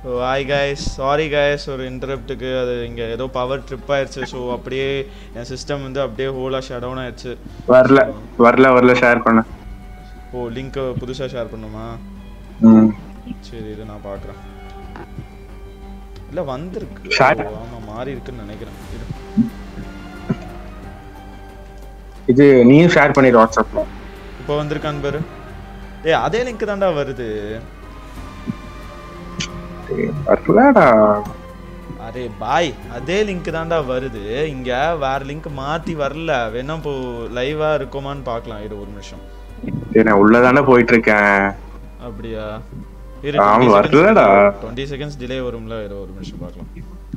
Hi guys sorry guys ஒரு இன்டரப்ட்டுக்கு அது இங்கே ஏதோ பவர் ட்ரிப் ஆயிடுச்சு ஸோ அப்படியே என் சிஸ்டம் வந்து அப்படியே ஹோலாக ஷட் டவுன் ஆயிடுச்சு வரல வரல வரல ஷேர் பண்ண ஓ லிங்க் புதுசாக ஷேர் பண்ணுமா ம் சரி இது நான் பார்க்குறேன் இல்லை வந்திருக்கு Share- ஓ, ஆமா மாறி இருக்குன்னு நினைக்கிறேன் இரு. இது நீயும் ஷேர் பண்ணிடு வாட்ஸ்அப்ல இப்போ வந்திருக்கான்னு பாரு ஏய் அதே லிங்க் தான்டா வருது டேய், வரலடா அரே பாய் அதே லிங்க் தான்டா வருது இங்க வேற லிங்க் மாத்தி வரல வேணா இப்போ லைவா இருக்குமான்னு பார்க்கலாம் இரு ஒரு நிமிஷம் டேய், நான் உள்ளதானே போயிட்டு இருக்கேன் அப்படியா இரு ஆமா, வரலடா. டுவெண்ட்டி செகண்ட்ஸ் டிலே வரும்ல இரு ஒரு நிமிஷம் பார்க்கலாம்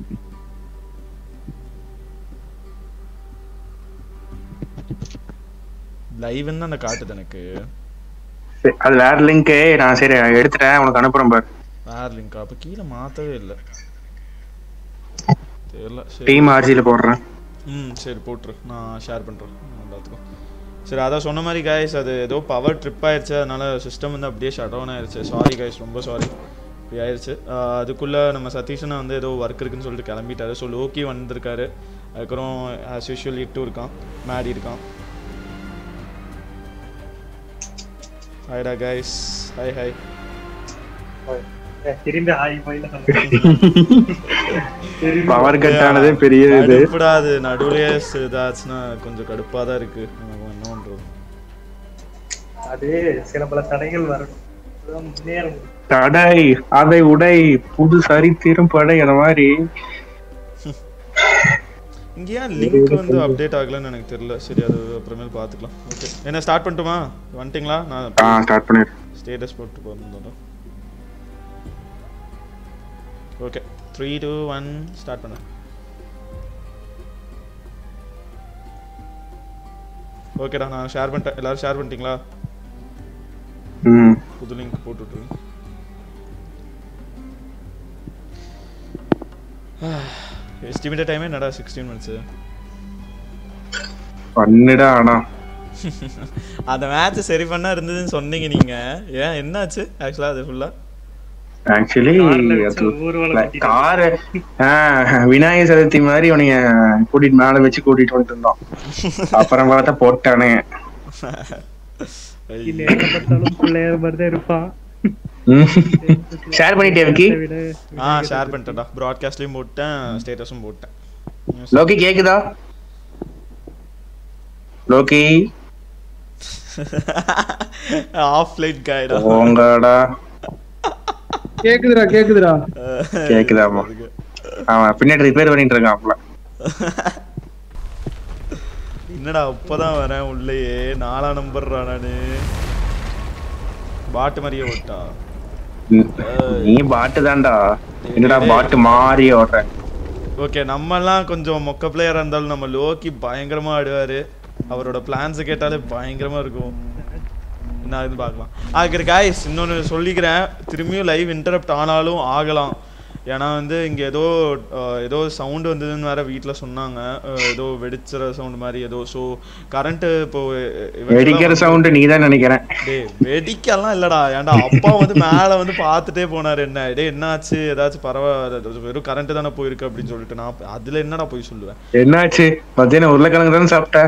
லைவ்னு அந்த காட்டுது எனக்கு சரி, அது வேற லிங்க் நான் சரி எடுத்துட்டேன் உனக்கு அனுப்புறேன் பாரு வேற லிங்க் அப்ப கீழே மாத்தவே இல்லை தெரியல சரி டீம் ஆர்ஜில போடுறேன் ம் சரி போட்டுரு நான் ஷேர் பண்ணுறேன் எல்லாத்துக்கும் சரி அதான் சொன்ன மாதிரி கைஸ் அது ஏதோ பவர் ட்ரிப் ஆயிடுச்சு அதனால சிஸ்டம் வந்து அப்படியே ஷட் டவுன் ஆயிடுச்சு சாரி கைஸ் ரொம்ப சாரி இப்படி ஆயிடுச்சு ஆஹ் அதுக்குள்ள நம்ம சதீஷனை வந்து ஏதோ ஒர்க் இருக்குன்னு சொல்லிட்டு கிளம்பிட்டாரு ஸோ லோக்கி வந்திருக்காரு அதுக்கப்புறம் ஆஸ் யூஷுவல் இட்டு இருக்கான் மேடி இருக்கான் ஹாய்டா கைஸ் ஹாய் ஹாய் திரும்பி ஹாய் போயில பவர் கட் ஆனதே பெரிய இது கடுப்புடாது நடுவுலயே இதாச்சுன்னா கொஞ்சம் கடுப்பாக தான் இருக்கு நம்ம என்ன பண்ணுறது அது சில பல தடைகள் வரணும் அதுதான் முன்னேற முடியும் தடை அதை உடை புது சரித்திரம் படை அந்த மாதிரி இங்க ஏன் லிங்க் வந்து அப்டேட் ஆகலன்னு எனக்கு தெரியல சரி அது அப்புறமேல் பார்த்துக்கலாம் ஓகே என்ன ஸ்டார்ட் பண்ணட்டுமா வந்துட்டிங்களா நான் ஆ ஸ்டார்ட் பண்ணிடு ஸ்டேட்டஸ் போட்டு போகிறேன் okay three two one start பண்ண ஓகேடா நான் ஷேர் பண்ணிட்டேன் எல்லாரும் ஷேர் பண்ணிட்டீங்களா ம் புது லிங்க் போட்டு விட்ருங்க எஸ்டிமேட்டட் டைமே என்னடா சிக்ஸ்டீன் மினிட்ஸு பண்ணுடா ஆனா அந்த மேட்ச் சரி பண்ணா இருந்ததுன்னு சொன்னீங்க நீங்க ஏன் என்னாச்சு ஆக்சுவலா அது ஃபுல்லா ஆக்சுவலி கார்ல வச்சு அது ஊர்வலம் கட்டிட்டு காரு விநாயகர் சதுர்த்தி மாதிரி உனைய கூட்டிட்டு மேல வச்சு கூட்டிட்டு வந்துட்டு இருந்தோம் அப்புறம் பார்த்தா போட்டானே இல்ல எங்க பார்த்தாலும் பிள்ளையார் மாதிரி தான் இருப்பான் ஷேர் பண்ணிட்டே விக்கி அதை விட ஆ ஷேர் பண்ணிட்டேன்டா ப்ராட்காஸ்ட்லயும் போட்டேன் ஸ்டேட்டஸும் போட்டேன் லோகி கேக்குதா லோகி ஆஃப்லைன் கைடா போங்கடா கேக்குதுடா கேக்குதுடா கேக்குதாமா அவன் பின்னாடி ரிப்பேர் பண்ணிட்டு இருக்கான்ல என்னடா அப்பதான் வரேன் உள்ளேயே நாலாம் நம்பர்ரா நானு பாட்டு மாதிரியே ஓட்டா நீ பாட்டு தான்டா என்னடா பாட்டு மாறி ஓடுறேன் ஓகே நம்மலாம் கொஞ்சம் மொக்க பிளேயரா இருந்தாலும் நம்ம லோக்கி பயங்கரமா ஆடுவாரு அவரோட பிளான்ஸ் கேட்டாலே பயங்கரமா இருக்கும் என்ன ஆகுதுன்னு பார்க்கலாம் ஆகிற காய்ஸ் இன்னொன்று சொல்லிக்கிறேன் திரும்பியும் லைவ் இன்டரப்ட் ஆனாலும் ஆகலாம் ஏன்னா வந்து இங்கே ஏதோ அஹ், ஏதோ சவுண்டு வந்ததுன்னு வேற வீட்டில் சொன்னாங்க அஹ், ஏதோ வெடிச்சிற சவுண்ட் மாதிரி ஏதோ ஸோ கரண்ட்டு இப்போ இவங்கெல்லாம் வெடிக்கிற வந்து- சவுண்ட் நீ தான் நினைக்கிறேன் டேய் வெடிக்கலாம் இல்லடா ஏன்டா அப்பா வந்து மேல வந்து பார்த்துட்டே போனாரு என்ன டேய் என்னாச்சு ஏதாச்சும் பரவாயில்ல வெறும் கரண்ட் தானே போயிருக்கு அப்படின்னு சொல்லிட்டு நான் அப்ப- அதுல என்னடா போய் சொல்லுவேன் என்னாச்சு மத்தியானம் உருளைக்கிழங்கு தானே சாப்பிட்ட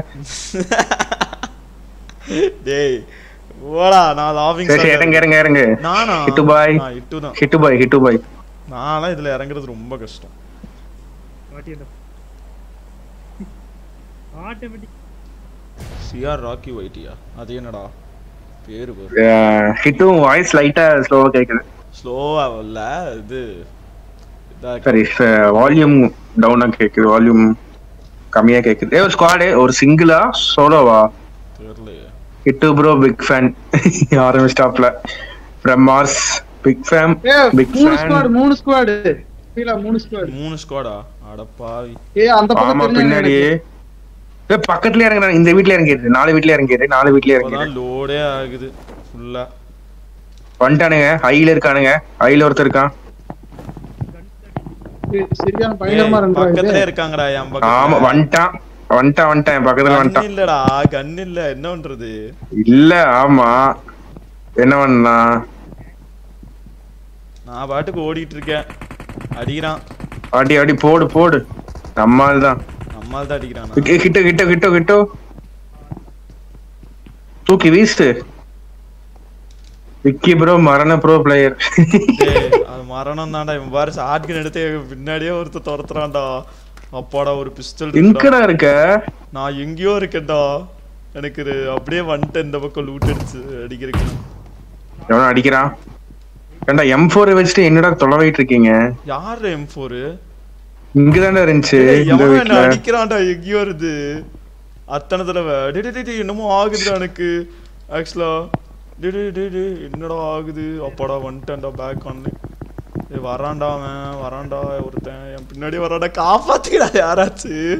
டேய் ஓடா நான் லாவிங் சரி சரி, இறங்க இறங்க இறங்க நானா ஹிட்டு பாய் நான் இட்டு தான் ஹிட்டு பாய் ஹிட்டு பாய் நான்லாம் இதுல இறங்குறது ரொம்ப கஷ்டம் ஆட்டோமேட்டிக் சிஆர் ராக்கி ஒயிட்டியா அது என்னடா பேரு பேரு ஹிட்டும் வாய்ஸ் லைட்டா ஸ்லோவா கேக்குது ஸ்லோவா இல்ல இது இதா சரி வால்யூம் டவுனா கேக்குது வால்யூம் கம்மியா கேக்குது ஏ ஒரு ஸ்குவாடு ஒரு சிங்கிளா சோலோவா தெரியலையே ஹிட்டு ப்ரோ பிக் ஃபேன் ஆரம்பிஸ்டாப்ல ஃப்ரம் மார்ஸ் பிக் ஃபேம் ஏ பிக் மூணு ஃபேன் ஸ்குவாட் மூணு ஸ்குவாட் கீழ மூணு ஸ்குவாட் மூணு ஸ்குவாடா அடப்பாவி ஏ அந்த ஆமா பக்கம் பின்னாடி ஏ பக்கத்துல இறங்குறாங்க இந்த வீட்ல இறங்கிடு நாலு வீட்ல இறங்கிடு நாலு வீட்ல இறங்கிடு இப்போதான் லோடே ஆகுது ஃபுல்லா வந்துட்டானுங்க ஹைல இருக்கானுங்க ஹைல ஒருத்தர் இருக்கான் எனக்கு சரியான பயங்கரமா ஏய், இருந்தா பக்கத்துல இருக்காங்கடா என் ஆமா பக்கத்துல வந்துட்டான் வந்துட்டான் வந்துட்டான் என் பக்கத்துல கண் வந்துட்டான் இல்லடா கண் இல்ல என்ன பண்றது இல்ல ஆமா என்ன பண்ணா நான் பாட்டுக்கு ஓடிட்டு இருக்கேன் அடிக்கிறான் அடி அடி போடு போடு நம்மால் தான் நம்மால் தான் அடிக்கிறான் கிட்ட கிட்ட கிட்ட கிட்ட தூக்கி வீசு விக்கி ப்ரோ மரண ப்ரோ பிளேயர் டேய், அது மரணம் தான்டா இவன் பாரு ஷாட்கன் எடுத்து எங்க பின்னாடியே ஒருத்தர் துரத்துறான்டா அப்பாடா ஒரு பிஸ்டல் எங்கடா இருக்க நான் எங்கேயோ இருக்கேன்டா எனக்கு இது அப்படியே வந்துட்டு இந்த பக்கம் லூட் அடிச்சு அடிக்கிறதுக்கு எவனோ அடிக்கிறான் ஏண்டா எம் ஃபோர் வச்சுட்டு என்னடா தொலைவிட்டு இருக்கீங்க யார் எம் ஃபோரு இங்கதான்டா இருந்துச்சு இந்த எவன் என்ன வீட்டுல அடிக்கிறான்டா எங்கேயோ வருது அத்தனை தடவை டே டே, டே, டே, என்னமோ ஆகுதுடா எனக்கு ஆக்சுவலா டே டே, டே, டே, என்னடா ஆகுது அப்பாடா வந்துட்டேன்டா பேக் ஆன்லைன் ஏய் வரான்டா அவன் வரான்டா ஒருத்தன் என் பின்னாடி வரான்டா காப்பாத்துக்கடா யாராச்சும்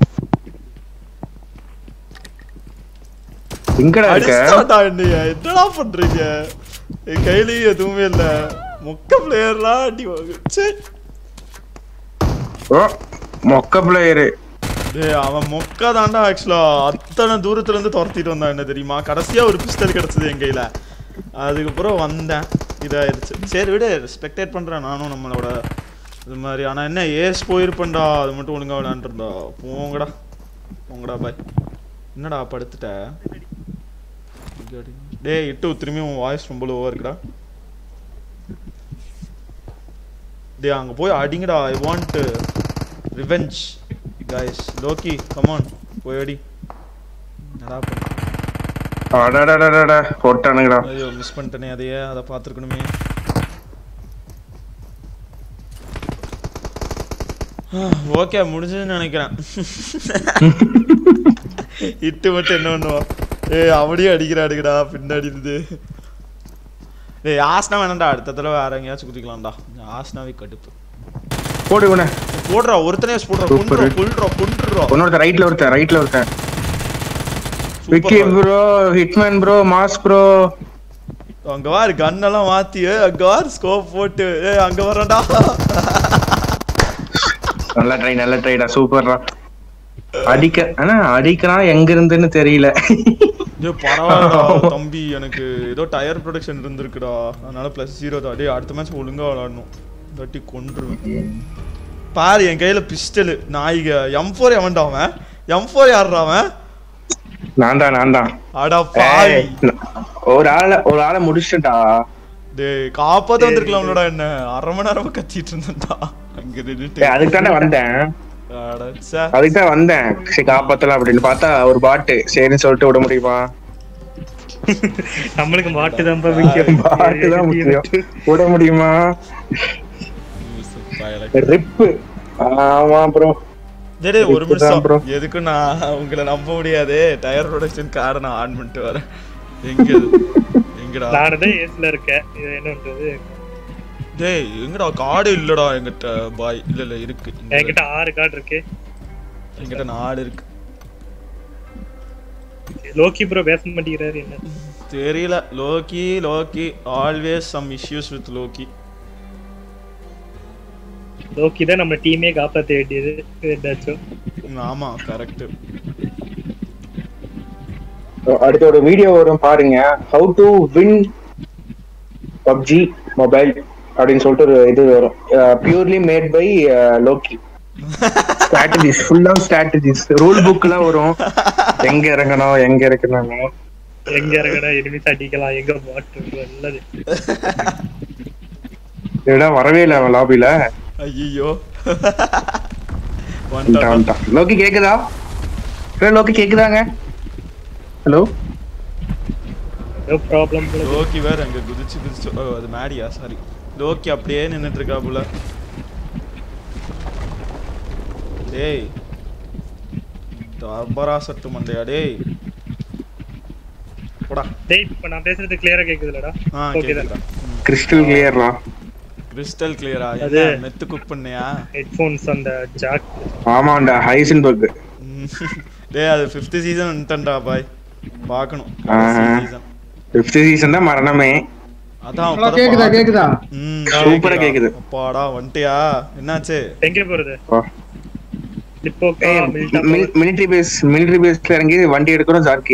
எங்கடா இருக்க அடிச்சாடா என்னைய என்னடா பண்றீங்க என் கையிலயும் எதுவுமே இல்ல மொக்க பிளேயர்லாம் அடி வாங்கு. ச்சே ஓ மொக்க பிளேயரு டேய் அவன் மொக்கா தாண்டா ஆக்சுவலா அத்தனை தூரத்துல இருந்து துரத்திட்டு வந்தான் என்ன தெரியுமா கடைசியா ஒரு பிஸ்டல் கிடைச்சது என் கையில அதுக்கப்புறம் வந்தேன் இதாயிருச்சு சரி விடு ஸ்பெக்டேட் பண்றேன் நானும் நம்மளோட இது மாதிரி ஆனா என்ன ஏஸ் போயிருப்பேன்டா அது மட்டும் ஒழுங்கா விளையாண்டுருந்தா போங்கடா போங்கடா பாய் என்னடா படுத்துட்ட டேய் இட்டு திரும்பி உன் வாய்ஸ் ரொம்ப லோவா இருக்குடா டேய் அங்க போய் அடிங்கடா I want revenge guys Lokki come on போய் அடி என்னடா பண்ண அடடடடடா போட்டானுங்கடா ஐயோ மிஸ் பண்ணிட்டேனே அதையே அதை பார்த்துருக்கணுமே ஓகே முடிஞ்சதுன்னு நினைக்கிறேன் இட்டு மட்டும் என்ன பண்ணுவான் ஏய் அப்படியே அடிக்கிறாடுங்கடா பின்னாடி இருந்து ஏய் ஆஸ்னா வேணாம்டா அடுத்த தடவை வேற எங்கேயாச்சும் குதிக்கலாம்டா ஆஸ்னாவே கடுப்பு போடு இவனை போடுறா ஒருத்தனே போடுறா Super. கொண்டுறா கொண்டுறா கொண்டுறா ஒன்னொருத்த ரைட்ல ஒருத்தன் ரைட்ல ஒருத்தன் Vicky super bro hitman bro mass bro அங்க வாரு கண்ணெல்லாம் மாத்தி ஏய், அங்க வாரு ஸ்கோப் போட்டு ஏய் அங்க வரடா நல்ல ட்ரை நல்ல ட்ரைடா சூப்பர்ரா அடிக்க ஆனா அடிக்கிறான் எங்க இருந்துன்னு தெரியல ஏய் பரவாயில்லடா தம்பி எனக்கு ஏதோ டயர் ப்ரொடக்ஷன் இருந்திருக்குடா அதனால ப்ளஸ் ஜீரோ தான் டேய் அடுத்த மேட்ச் ஒழுங்கா விளாடணும் தட்டி கொன்றுவேன் பாரு என் கையில பிஸ்டல் நாய்க எம் ஃபோர் எவன்டா அவன் எம் ஃபோர் யாருடா அவன் நான் தான் நான் தான் அடா பாய் ஏய், ஒரு ஆள ஒரு ஆளை முடிச்சுட்டா டேய் காப்பாத்த வந்திருக்கலாம்லடா என்ன அரை மணி நேரமா கத்திட்டு இருந்தேன்டா அங்க நின்னுட்டு அதுக்கு தானே வந்தேன் அட ச்சே. அதுக்கு தான் வந்தேன் சரி காப்பாத்தலாம் அப்படின்னு பார்த்தா ஒரு பாட்டு சரின்னு சொல்லிட்டு விட முடியுமா நம்மளுக்கு மாட்டு தான் முக்கியம் பாட்டு தான் முக்கியம் விட முடியுமா யூசுப் பயலே. ரிப்பு ஆமா ப்ரோ டேய் டேய், ஒரு இதுதான் நிமிஷம் bro. எதுக்கும் நான் உங்களை நம்ப முடியாது டயர் ப்ரொடக்ஷன் காரை நான் ஆன் பண்ணிட்டு வரேன் எங்க இது? எங்கடா நானுதான் ஏஸ்ல இருக்கேன் இது என்ன பண்றது டேய் எங்கடா காடு இல்லடா எங்கிட்ட பாய் இல்ல இல்ல இருக்கு இங்க என்கிட்ட ஆறு கார்டு இருக்கு என்கிட்ட நாடு இருக்கு லோக்கி ப்ரோ பேச மாட்டேங்கிறாரு என்ன தெரியல Lokki Lokki always some issues with Lokki Lokki தான் நம்ம டீமே காப்பாத்த வேண்டியது ஏதாச்சும் ஆமா கரெக்ட் அடுத்த ஒரு வீடியோ வரும் பாருங்க how to win PUBG mobile அப்படின்னு சொல்லிட்டு ஒரு இது வரும் purely made by Lokki strategies ஃபுல்லா ஸ்ட்ராட்டஜிஸ் ரூல் புக்லாம் வரும் எங்க இறங்கணும் எங்க இருக்கணும் எங்க இறங்கடா எனிமிஸ் அடிக்கலாம் எங்க பாட்டு நல்லது இடம் வரவே இல்லை அவன் லாபில ஐயோ வந்துட்டான், வந்துட்டான். லோக்கி கேக்குதா ஹலோ லோக்கி கேக்குதாங்க ஹலோ ஏதோ ப்ராப்ளம் லோக்கி வேற அங்க குதிச்சு குதிச்சு ஓ அது மேடியா சாரி லோக்கி அப்படியே நின்னுட்டு இருக்கா போல டேய் தபரா சட்டு மண்டையா டேய் போடா டேய் இப்ப நான் பேசுறது கிளியரா கேக்குதுலடா ஆ ஓகே தான் கேக்குதா கிறிஸ்டல் கிளியர்லாம் கிறிஸ்டல் கிளியரா அது- என்ன மெத்து குக் பண்ணியா ஹெட்ஃபோன்ஸ் அந்த ஜாக் ஆமாண்டா ஹைசன்பர்க் ம். டேய் அது ஃபிஃப்த் சீசன் வந்துட்டா பாய் பார்க்கணும் ஆஹா. சீசன் ஃபிஃப்த் சீசன் தான் மரணமே அதான் ஹலோ அப்பதான் கேக்குதா பார்க்கணும். கேக்குதா ம், சூப்பரா கேக்குது. அப்பாடா வந்துட்டியா என்னாச்சு எங்க போறது வா. Lipovka Mylta military base military பேஸ்ல இறங்கி வண்டி எடுக்கணும் ஜார்கி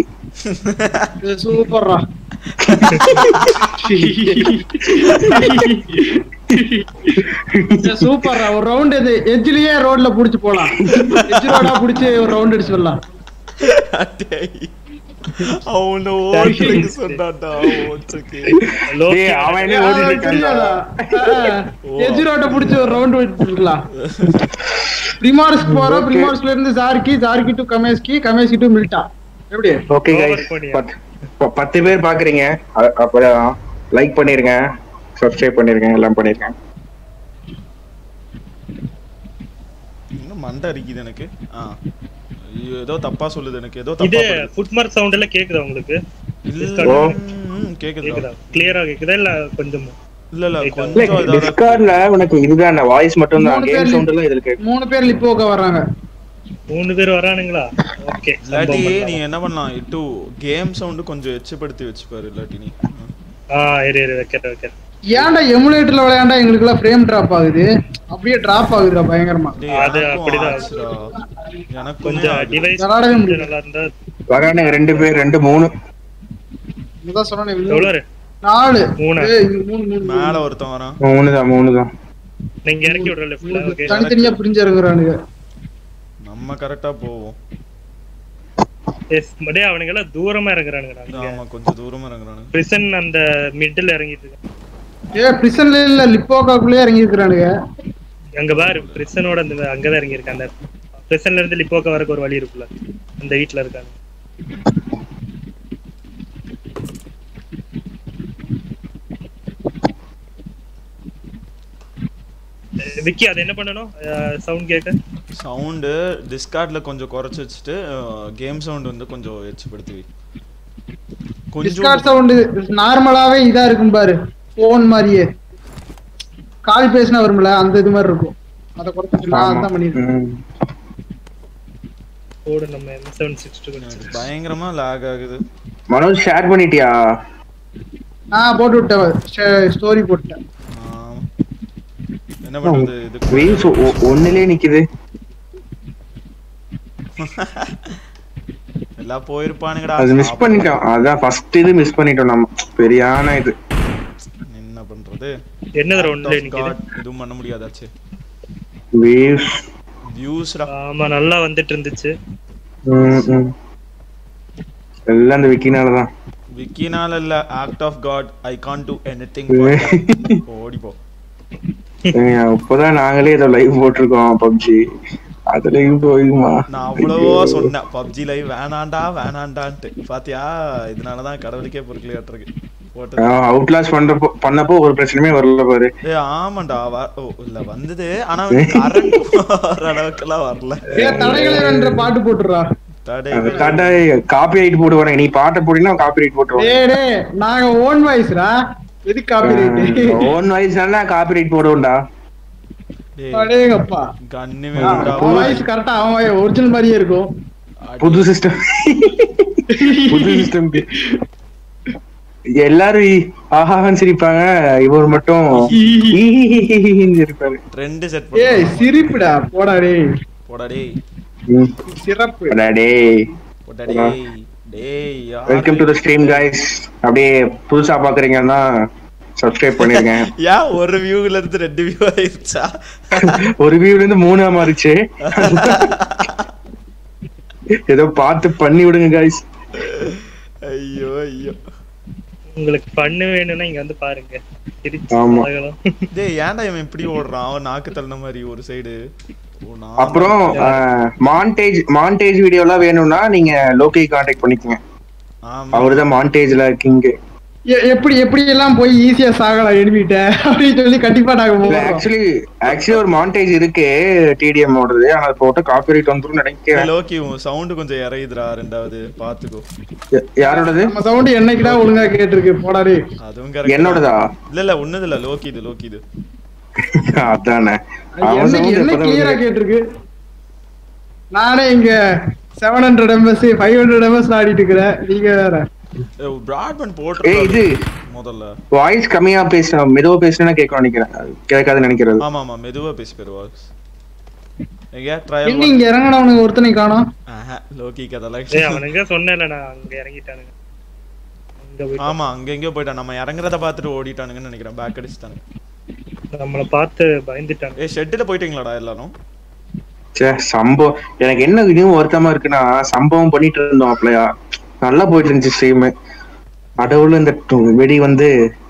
இது சூப்பர்ரா சூப்பர் ஒரு ரவுண்ட் இது எட்ஜ்லயே ரோட்ல புடிச்சு போலாம் எட்ஜ் ரோடா புடிச்சு ஒரு ரவுண்ட் அடிச்சு வரலாம் டேய். அவன ஓட்டுறதுக்கு சொன்னான்டா ஓட்டுறதுக்கு லோக்கி டேய், அவன் என்ன ஏன் ஓடிட்டு அவனுக்கு இருக்கான்டா? தெரியாதா எட்ஜ் ரோட்ட புடிச்சு ஒரு ரவுண்ட் விட்டுருக்கலாம் பிரிமார்ஸ் போறோம் Okay. பிரிமார்ஸ்ல இருந்து ஜார்கி ஜார்கி டு கமேஸ்கி கமேஸ்கி டு மில்டா எப்படி ஓகே Over கைஸ் பண்ணியா? பத்து பேர் பாக்குறீங்க அ- அப்புறம் லைக் பண்ணிருங்க சப்ஸ்கிரைப் பண்ணிருங்க எல்லாம் பண்ணிருங்க இன்னும் மண்டை அரிக்குது எனக்கு ஆ ஐயோ, ஏதோ தப்பா சொல்லுது எனக்கு ஏதோ இது தப்பா படுது. ஃபுட் மார்க் சவுண்ட் எல்லாம் கேக்குதா உங்களுக்கு இல்ல ஓ. ம், கேக்குதா கேக்குதா கிளியரா கேக்குதா இல்ல கொஞ்சம் இல்ல இல்ல இல்ல, கொஞ்சம் இதாதான் இருக்கு. டிஸ்கார்ட்ல உனக்கு இதுதான் வாய்ஸ் மட்டும் தான் மூணு கேம் பேர் சவுண்ட் எல்லாம் இதுல கேட்கும் மூணு பேர் லிப்போக்க வர்றாங்க மூணு பேர் வரானுங்களா ஓகே இல்லாட்டி நீ என்ன பண்ணலாம் இட்டு கேம் சவுண்டு கொஞ்சம் எச்சப்படுத்தி வச்சுப்பாரு இல்லாட்டி நீ ஆ இரு இரு வைக்கிறேன் வைக்கிறேன் ஏன்டா எமுலேட்டர்ல விளையாண்டா எங்களுக்கு எல்லாம் ஃப்ரேம் டிராப் ஆகுது அப்படியே டிராப் ஆகுதுடா பயங்கரமா டேய், அது எனக்கும் அப்படிதான். ஆச்சுடா. எனக்கும் கொஞ்சம் டிவைஸ் விளையாடவே முடியல. நல்லா இருந்தா வரானுங்க ரெண்டு பேர் ரெண்டு மூணு இதான் சொன்னேன் எவ்வளவு இரு? நாலு மூணு. ஏய், இது மூணு மூணு மூணு. மேல ஒருத்தன் வரான் மூணு தான் மூணு தான் நீங்க இறக்கி விடுற லெஃப்ட்ல ஓகே தனித்தனியா பிரிஞ்சு இறங்குறானுங்க நம்ம கரெக்டா போவோம் எஸ் டேய் அவனுங்க எல்லாம் தூரமா இறங்குறானுங்க நாங்க ஆமா கொஞ்சம் தூரமா இறங்குறானுங்க பிரிசன் அந்த மிடில் இறங்கிட்டு இருக்கு ஏ பிரிசன்ல இல்ல லிப்போக்காக்குள்ளே இறங்கி இருக்கிறானுங்க அங்க பாரு பிரிசனோட அந்த அங்கதான் இறங்கி இருக்கான் அந்த பிரிசன்ல இருந்து லிப்போக்கா வரக்கு ஒரு வழி இருக்குல்ல அந்த வீட்ல இருக்காங்க அஹ் விக்கி அது என்ன பண்ணணும் சவுண்ட் கேட்க சவுண்டு டிஸ்கார்ட்ல கொஞ்சம் குறைச்சு வச்சுட்டு கேம் சவுண்ட் வந்து கொஞ்சம் எச்சப்படுத்தி வை. டிஸ்கார்ட் கொஞ்சம் சவுண்ட் நார்மலாவே இதா இருக்கும் பாரு போன் மாதிரியே கால் பேசினா வரும்ல அந்த இது மாதிரி இருக்கும் அத குறைச்சிட்டு நான் ஆமா. அதான் பண்ணிருக்கேன் ம். கோடு நம்ம எம் செவன் சிக்ஸ் டூ எனக்கு பயங்கரமா லாக் ஆகுது மனோஜ் ஷேர் பண்ணிட்டியா நான் போட்டு விட்டேன் ஸ்டோரி போட்டேன் ஆம். என்ன பண்றது இது வீல்ஸ் ஒண்ணுலயே நிக்குது எல்லாம் போயிருப்பானுங்கடா அது மிஸ் பண்ணிட்டோம் அதான் ஃபர்ஸ்ட் இது மிஸ் பண்ணிட்டோம் நம்ம பெரியான இது என்ன பண்றது என்ன தடவை Act ஒன்றுல of நிக்குது God, எதுவும் பண்ண முடியாதாச்சு வீவ்ஸ் வியூஸ்டா ஆமா நல்லா வந்துட்டு இருந்துச்சு எல்லாம் அந்த விக்கினாலதான் விக்கினால இல்ல act of God I can't do anything ஓடி போ ஏங்க, இப்பதான் நாங்களே ஏதோ லைவ் போட்டிருக்கோம் பப்ஜி அது லைவ் போயுமா நான் அவ்வளவோ சொன்னேன் பப்ஜி லைவ் வேணாண்டா வேணாண்டான்ட்டு பாத்தியா இதனாலதான் கடவுளுக்கே பொருட்கள் கட்டுருக்கு போட்டது அவுட்லாஸ் பண்றப்போ பண்ணப்போ ஒரு பிரச்சனையுமே வரல பாரு ஏ ஆமாண்டா வ- ஓ இல்ல வந்தது ஆனா கரண்ட் வர அளவுக்குலாம் வரல ஏ தடைகளை வென்ற பாட்டு போட்டுறா தடைகள் கரெக்டா காப்பி ரைட் போடுவானே நீ பாட்டை போட்டீங்கன்னா காப்பி ரைட் போட்டுருவாங்க டேய் டேய் நாங்க ஓன் வாய்ஸ்ரா எது காப்பிரைட் ஓன் வாய்ஸ்னா காப்பி ரைட் போடுவோம்டா டேய் அடேங்கப்பா கண்ணு வேணும்டா அவன் வாய்ஸ் கரெக்டா அவன் ஒரிஜினல் மாதிரியே இருக்கும் புது சிஸ்டம் புது சிஸ்டம் எல்லாரும் இ- ஆஹான்னு சிரிப்பாங்க இவர் மட்டும் ஈன்னு சிரிப்பாரு ரெண்டு செட் ஏய் பண்ணு சிரிப்புடா போடா டேய் போடா டேய் ம். சிறப்பு அடா டேய் போடா டேய் டேய் யாரு? Welcome to the stream guys அப்படியே புதுசா பாக்குறீங்கன்னா சப்ஸ்கிரைப் பண்ணிருங்க ஏன் ஒரு வியூல இருந்து ரெண்டு வியூ ஆயிருச்சா ஒரு வியூல இருந்து மூணா மாறிச்சு ஏதோ பார்த்து பண்ணி விடுங்க கைஸ் ஐயோ ஐயோ உங்களுக்கு பண்ணு வேணும்னா இங்க வந்து பாருங்க சிரிச்சு ஆமா. பழகலாம். டேய் ஏன்டா இவன் இப்படி ஓடுறான் அவன் நாக்கு தள்ளின மாதிரி ஒரு சைடு அப்புறம் மாண்டேஜ் மாண்டேஜ் வீடியோலாம் வேணும்னா நீங்க லோக்கி கான்டாக்ட் பண்ணிக்கோங்க ஆமா அவர்தான் மாண்டேஜ்ல கிங் எ- எப்படி எப்படி எல்லாம் போய் ஈஸியா சாகலாம் எனிமிட்ட அப்படின்னு சொல்லி கண்டிப்பா நாங்க போறோம் ஆக்சுவலி ஆக்சுவலி ஒரு மாண்டேஜ் இருக்கு டிடிஎம் ஓடுறது ஆனா அது போட்டு காப்பிரைட் வந்துரும் நினைக்கிறேன் லோக்கி உன் சவுண்ட் கொஞ்சம் இறையுதுடா ரெண்டாவது பாத்துக்கோ யா- யாரோடது நம்ம சவுண்ட் என்னைக்குடா ஒழுங்கா கேட்டிருக்கு போடா டேய் அதுவும் correct தான். என்னோடதா இல்ல இல்ல ஒண்ணுது இல்ல லோக்கி இது லோக்கி இது அதானே அது அவன் என்னைக்கு sound என்ன எப்பதான் கிளியரா வருது? கேட்டிருக்கு நானே இங்க seven hundred ms five hundred ms ஆடிட்டு இருக்கிறேன் நீங்க வேற பிராட்பேண்ட் ஏய் இது போட்டு முதல்ல வாய்ஸ் கம்மியா பேச மெதுவா பேசுனா கேட்க நினைக்கிறேன் அது கேட்காதுன்னு நினைக்கிறது ஆமா ஆமா மெதுவா பேசி பேரு எங்க ட்ரையல் எங்க இங்க இறங்கினவனுக்கு ஒருத்தனை காணோம் ஆஹா லோக்கிக்கு ஏய் அதெல்லாம் அவனுங்க சொன்னேன்ல நான் அங்க இறங்கிட்டானுங்க அங்க போய் ஆமா அங்க எங்கேயோ போயிட்டான் நம்ம இறங்குறத பார்த்துட்டு ஓடிட்டானுங்கன்னு நினைக்கிறேன் பேக் அடிச்சுட்டானுங்க நம்மள பார்த்து பயந்துட்டாங்க ஏய் ஷெட்டில் போயிட்டீங்களாடா எல்லாரும் ச்சே சம்பவம் எனக்கு என்ன இதுவும் வருத்தமா இருக்குன்னா சம்பவம் பண்ணிட்டு இருந்தோம் அப்பலையா நல்லா போயிட்டு இருந்துச்சு ஸ்ட்ரீம் அடவுல இந்த டு- வெடி வந்து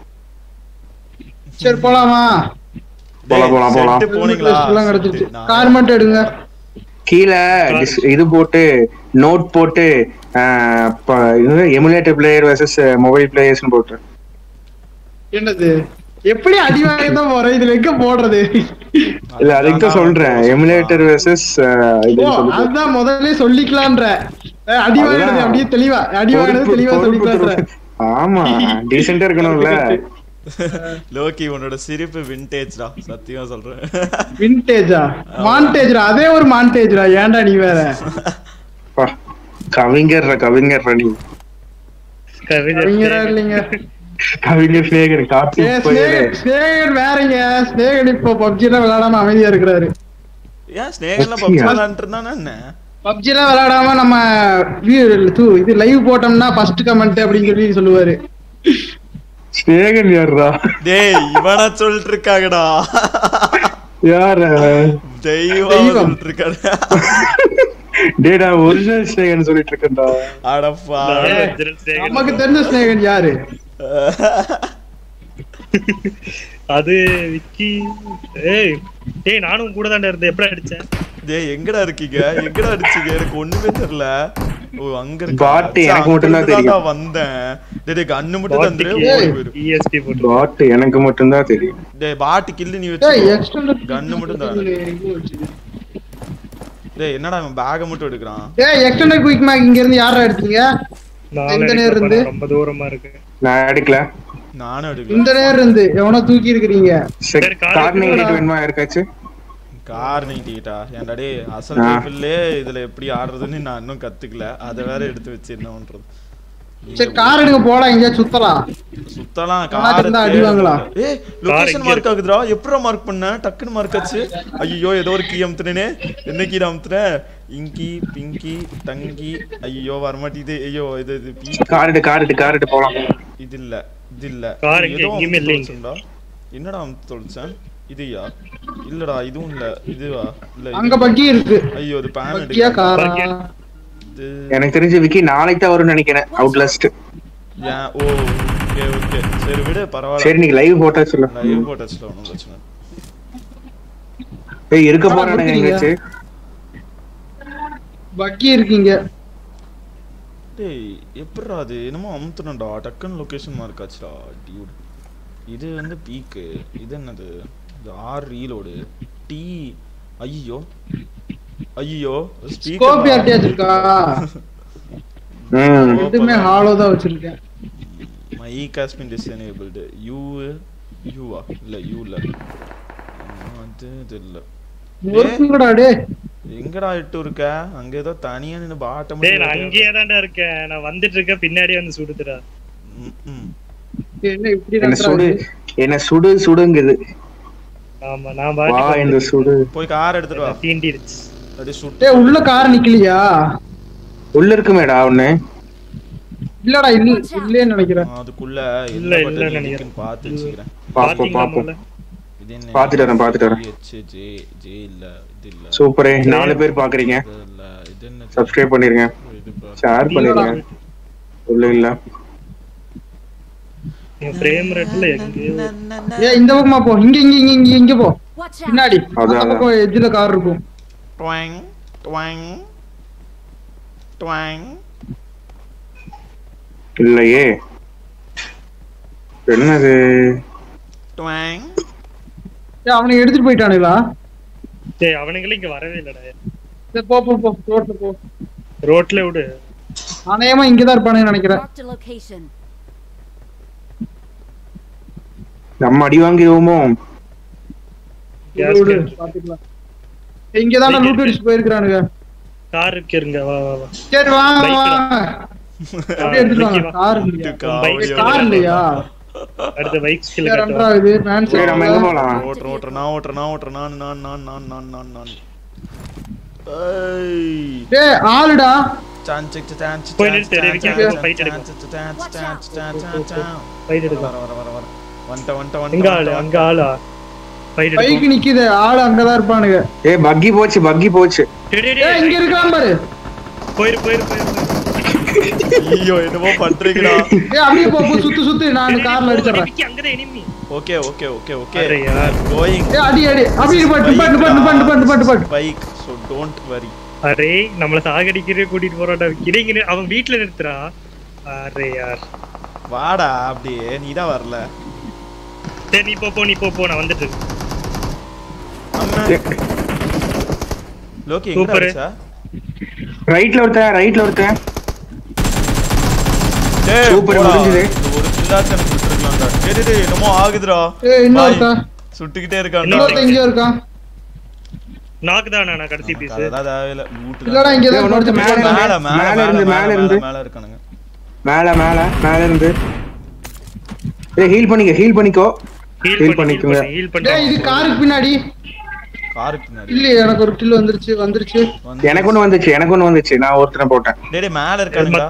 சரி போலாமா போலாம், போலாம், போலாம். ஷெட்டு போனீங்களா எல்லாம் கிடைச்சிருச்சு ஷெட்டு, நான் கார் மட்டும் எடுங்க கீழே dis- இது போட்டு நோட் போட்டு emulator player versus mobile players போட்டு என்னது எப்படி அடி வாங்கி தான் போறேன் இதுல எங்க போடுறது இல்ல அதுக்கு தான் சொல்றேன் எமுலேட்டர் வர்சஸ் ஓ அதுதான் முதல்ல சொல்லிக்கலான்ற அஹ் அடி வாங்கினது அதுதான். அப்படியே தெளிவா அடி வாங்கினது தெளிவா சொல்லிக்கலான்ற ஆமா டீசெண்டா இருக்கணும்ல லோக்கி உன்னோட சிரிப்பு விண்டேஜ்டா சத்தியமா சொல்றேன் விண்டேஜா மான்டேஜ்ரா அதே ஒரு மான்டேஜ்ரா ஏன்டா நீ வேற பா, கவிஞர்ற கவிஞர்ற நீ கவிஞர் கவிஞரா இல்லைங்க கவிஞர் சேகர் காப்பி ஏ, ஸ்னேகன் ஸ்னேகன் வேறங்க ஸ்னேகன் இப்போ பப்ஜி எல்லாம் விளையாடாம அமைதியா இருக்கிறாரு ஏன் ஸ்னேகன்ல பப்ஜி விளாண்டுட்டு இருந்தானே என்ன பப்ஜி எல்லாம் விளையாடாம நம்ம view- தூ, இது லைவ் போட்டோம்னா ஃபர்ஸ்ட் கமெண்ட் அப்படின்னு சொல்லி சொல்லுவாரு சேகர் யாருடா டேய் இவனா சொல்லிட்டு இருக்காங்கடா யார தெய்வம் தெய்வம். சொல்லிட்டு இருக்காரு டேடா ஒரிஜினல் சேகர்னு சொல்லிட்டு இருக்கேன்டா அடப்பா நமக்கு தெரிஞ்ச ஸ்னேகன் யாரு அது விக்கி ஏய் ஏய் நானும் கூட தான்டா இருந்தேன் எப்படி அடிச்சேன் டேய் எங்கடா இருக்கீங்க எங்கடா அடிச்சீங்க எனக்கு ஒண்ணுமே தெரியல ஓ அங்க இருக்கு பாட்டு எனக்கு மட்டும்தான் தெரியும். வந்தேன் டேய் டேய் கண்ணு மட்டும் தந்துரு பாட்டுக்கு ஓடி போயிரு ESP போட்டு பாட் எனக்கு மட்டும்தான் தெரியும் டேய் பாட்டு கில்லு நீ ஏய் வச்சு எக்ஸ்டெண்டட் கன்னு மட்டும் தான் டேய் என்னடா இவன் பேக மட்டும் எடுக்கிறான் ஏய் எக்ஸ்டெண்டட் குயிக் மேக் இங்க இருந்து யாரா எடுத்தீங்க நானும் எந்த நேரம் எடுக்கலப்பா, இருந்து? நான் ரொம்ப தூரமா இருக்கு நான் எடுக்கல நானும் எடுக்கல இந்த நேரம் இருந்து எவனோ தூக்கி இருக்கிறீங்க சரி, கார் கார் நீங்க எடுக்கணும்டா. வேணுமா யாருக்காச்சும் கார் நீட்டிட்டா ஏன்டா டேய் அசல் ஆ. லைஃப்லயே இதுல எப்படி ஆடுறதுன்னு நான் இன்னும் கத்துக்கல அத வேற எடுத்து வச்சு என்ன பண்றது சரி கார் எடுங்க போலாம் எங்கேயா சுத்தலாம் சுத்தலாம் நல்லா கார் இருந்தா அடி வாங்கலாம். ஏய் லொகேஷன் எங்க மார்க் ஆகுதுடா எப்பறம் மார்க் பண்ண டக்குன்னு மார்க் ஆச்சு ஐயோ ஏதோ ஒரு கீ அமுத்துனேனே என்ன கீ அமுத்துனேன் இங்கி பிங்கி தங்கி ஐயோ வரமாட்டேங்குது ஐயோ இது இது பி கார் எடு கார் எடு கார் எடு போலாம் இது இல்ல இது இல்ல கார் எங்க? ஏதோ எங்கேயுமே அமுத்து இல்லைங்க. தொலைச்சேன்டா. என்னடா அமுத்து தொலைச்சேன் இதுயா இல்லடா இதுவும் இல்ல இதுவா இல்ல இது அங்க இல்ல. பக்கி இருக்கு ஐயோ இது பேன் பக்கியா காரா இது எனக்கு தெரிஞ்ச விக்கி நாளைக்கு தான் வரும்னு நினைக்கிறேன் அவுட்லாஸ்ட் ஏன் ஓ ஓகே ஓகே சரி விடு சரி பரவாயில்ல நீங்க லைவ் போட்டா சொல்லு லைவ் போட்டச்சுல ஒன்றும் பிரச்சனை இல்ல. ஏய் இருக்க ஆனா போறானுங்க கொடுக்குறீங்க. எங்கேயாச்சும் பக்கி இருக்கீங்க டேய் எப்படிடா அது என்னமோ அமுத்துனடா டக்குன்னு லொகேஷன் மார்க் ஆச்சுடா டியூட் இது வந்து பீக்கு இது என்னது இது ஆர் ரீலோடு டி ஐயோ ஐயோ ஸ்கோப் யார்ட்டியாச்சும் இருக்கா ம் ரெண்டுமே ஹாலோ தான் வச்சிருக்கேன் மை காஸ்பின் டிசேனேபிள்டு யூ யூவா இல்ல யூ இல்ல ஆ, அது இது இல்ல ஒருக்குங்கடா டே எங்கடா இட்டு இருக்க அங்க ஏதோ தனியா நின்னு பாட்டம் டேய் நான் அங்கேயே தான்டா இருக்கேன் நான் வந்துட்டு இருக்கேன் பின்னாடியே வந்து சுடுதுடா என்ன இப்படி என்ன சுடு நடக்குது என்ன சுடு சுடுங்குது ஆமா நான் வா பாட்டு இந்த சுடு போய் கார் எடுத்துட்டு வா தீண்டிருச்சு அப்படியே சுட்டு டேய் உள்ள கார் நிக்கலையா உள்ள இருக்குமேடா ஒண்ணு இல்லடா இல்ல இல்லேன்னு நினைக்கிறேன் அதுக்குள்ள இல்ல, என்ன இல்ல பட்டன் நினைக்கிறேன். இருக்குன்னு பார்த்து வச்சுக்கிறேன் பாப்போம் பாத்தீங்களா பாப்போம் முதல்ல? இது என்ன பாத்துட்டு வரேன், பாத்துட்டு வரேன். EH, J J இல்ல இது இல்ல சூப்பரே நாலு பேர் பாக்குறீங்க இது இல்ல இது என்ன சப்ஸ்கிரைப் பண்ணிருங்க இது பா- ஷேர் பண்ணிருங்க உள்ள இல்ல என் frame rate-ல எங்கேயோ ஏய் இந்த பக்கமா போ இங்க இங்க இங்க இங்க இங்க போ Watch out! பின்னாடி அதான், அந்த அதான். பக்கம் எட்ஜ்ல கார் இருக்கும் ட்வாங் ட்வாங் ட்வாங் இல்லையே என்னது ட்வாங் ஏய் அவனை எடுத்துட்டு போயிட்டானுங்களா டேய் அவனுங்களே இங்க வரவே இல்லடா சரி, போ போ போ ரோட்ல போ ரோட்ல விடு அநேகமா இங்கதான் இருப்பானுன்னு நினைக்கிறேன் Marked a location. நம்ம அடி வாங்கிடுவோமோ Gas விடு, can. பாத்துக்கலாம் ஏய், இங்கதான்டா லூட் அடிச்சு போயிருக்கானுங்க கார் இருக்கு இருங்க வா வா வா சரி வாங்க Bike ல. வாங்க அப்படியே எடுத்துட்டு வாங்க கார் இல்லையா காவடி கார் இல்லையா அடுத்த பைக் ஸ்கில் சரி கட்டுவா ரெண்டாவது மேன் சரி நம்ம எங்க போலாம் ஓட்டுற ஓட்டுற நான் ஓட்டுற நான் ஓட்டுற நான் நான் நான் நான் நான் நான் நான் ஏய் டேய் ஆளுடா சான் செக் சான் செக் போய் நிறுத்து, ரெவிக்கு அங்க போய் fight எடுக்கலாம். Watch out. ஃபைட் எடுக்கலாம் வர வர வர வர வந்துட்ட வந்துட்ட எங்க ஆளு வந்துட்ட அங்க ஆளா ஃபைட் பைக்கு நிக்குது ஆளு அங்கதான் இருப்பானுங்க ஏ பக்கி போச்சு பக்கி போச்சு ஏய் இங்க இருக்கான் பாரு போயிரு போயிரு போயிரு ஐயோ என்னமோ பண்றீங்களா ஏய் அப்படியே போ போ, சுத்து சுத்து நான் கார்ல அடிச்சிடுறேன் விக்கி அங்கதான் enemy okay okay okay okay அரே யார். கோயிங் ஏய் அடி அடி அப்படி நிப்பாட்டு நிப்பாட்டு நிப்பாட்டு நிப்பாட்டு நிப்பாட்டு நிப்பாட்டு பைக் ஸோ டோன்ட் வரி அரே நம்மள சாகடிக்கிறே கூட்டிட்டு போறாடா விக்கிறீங்க அவன் வீட்ல நிறுத்துறா அரே யார் வாடா அப்படியே நீ தான் வரல சரி நீ போ போ நீ போ போ நான் வந்துட்டு அம்மா. லோகி எங்க Super. அடிச்சா ரைட்ல ஒருத்தன் ரைட்ல ஒருத்தன் டேய் Super, போடா. முடிஞ்சுது. இந்த ஒரு கில்லாச்சு எனக்கு விட்டுருக்கலாம்டா டேய் டேய், டேய் என்னமோ ஆகுதுடா ஏய் இன்னொருத்தா பாய். சுட்டுக்கிட்டே இருக்கான்டா இன்னொருத்தன் இங்க இருக்கான் நாக்கு தானா நான் கடைசி பீஸ் அதெல்லாம் தேவையில்ல லூட்டு இல்லடா இங்க ஏய், தான் இன்னொருத்த படுத்து மேல மேல மேல மேல மேல இருந்து, மேல மேல மேல இருந்து. மேல இருக்கானுங்க மேல மேல மேல இருந்து ஏய் ஹீல் பண்ணிக்க ஹீல் பண்ணிக்கோ ஹீல் Heal பண்ணி பண்ணிக்கோங்க. ஹீல் டேய் இது பண்ணி காருக்கு பின்னாடி காருக்கு பின்னாடி இல்லையே எனக்கு ஒரு கில் வந்துருச்சு வந்துருச்சு வந்து- எனக்கு ஒண்ணு வந்துச்சு எனக்கு ஒண்ணு வந்துச்சு நான் ஒருத்தனை போட்டேன் டேய் டேய் மேல இருக்கானுடா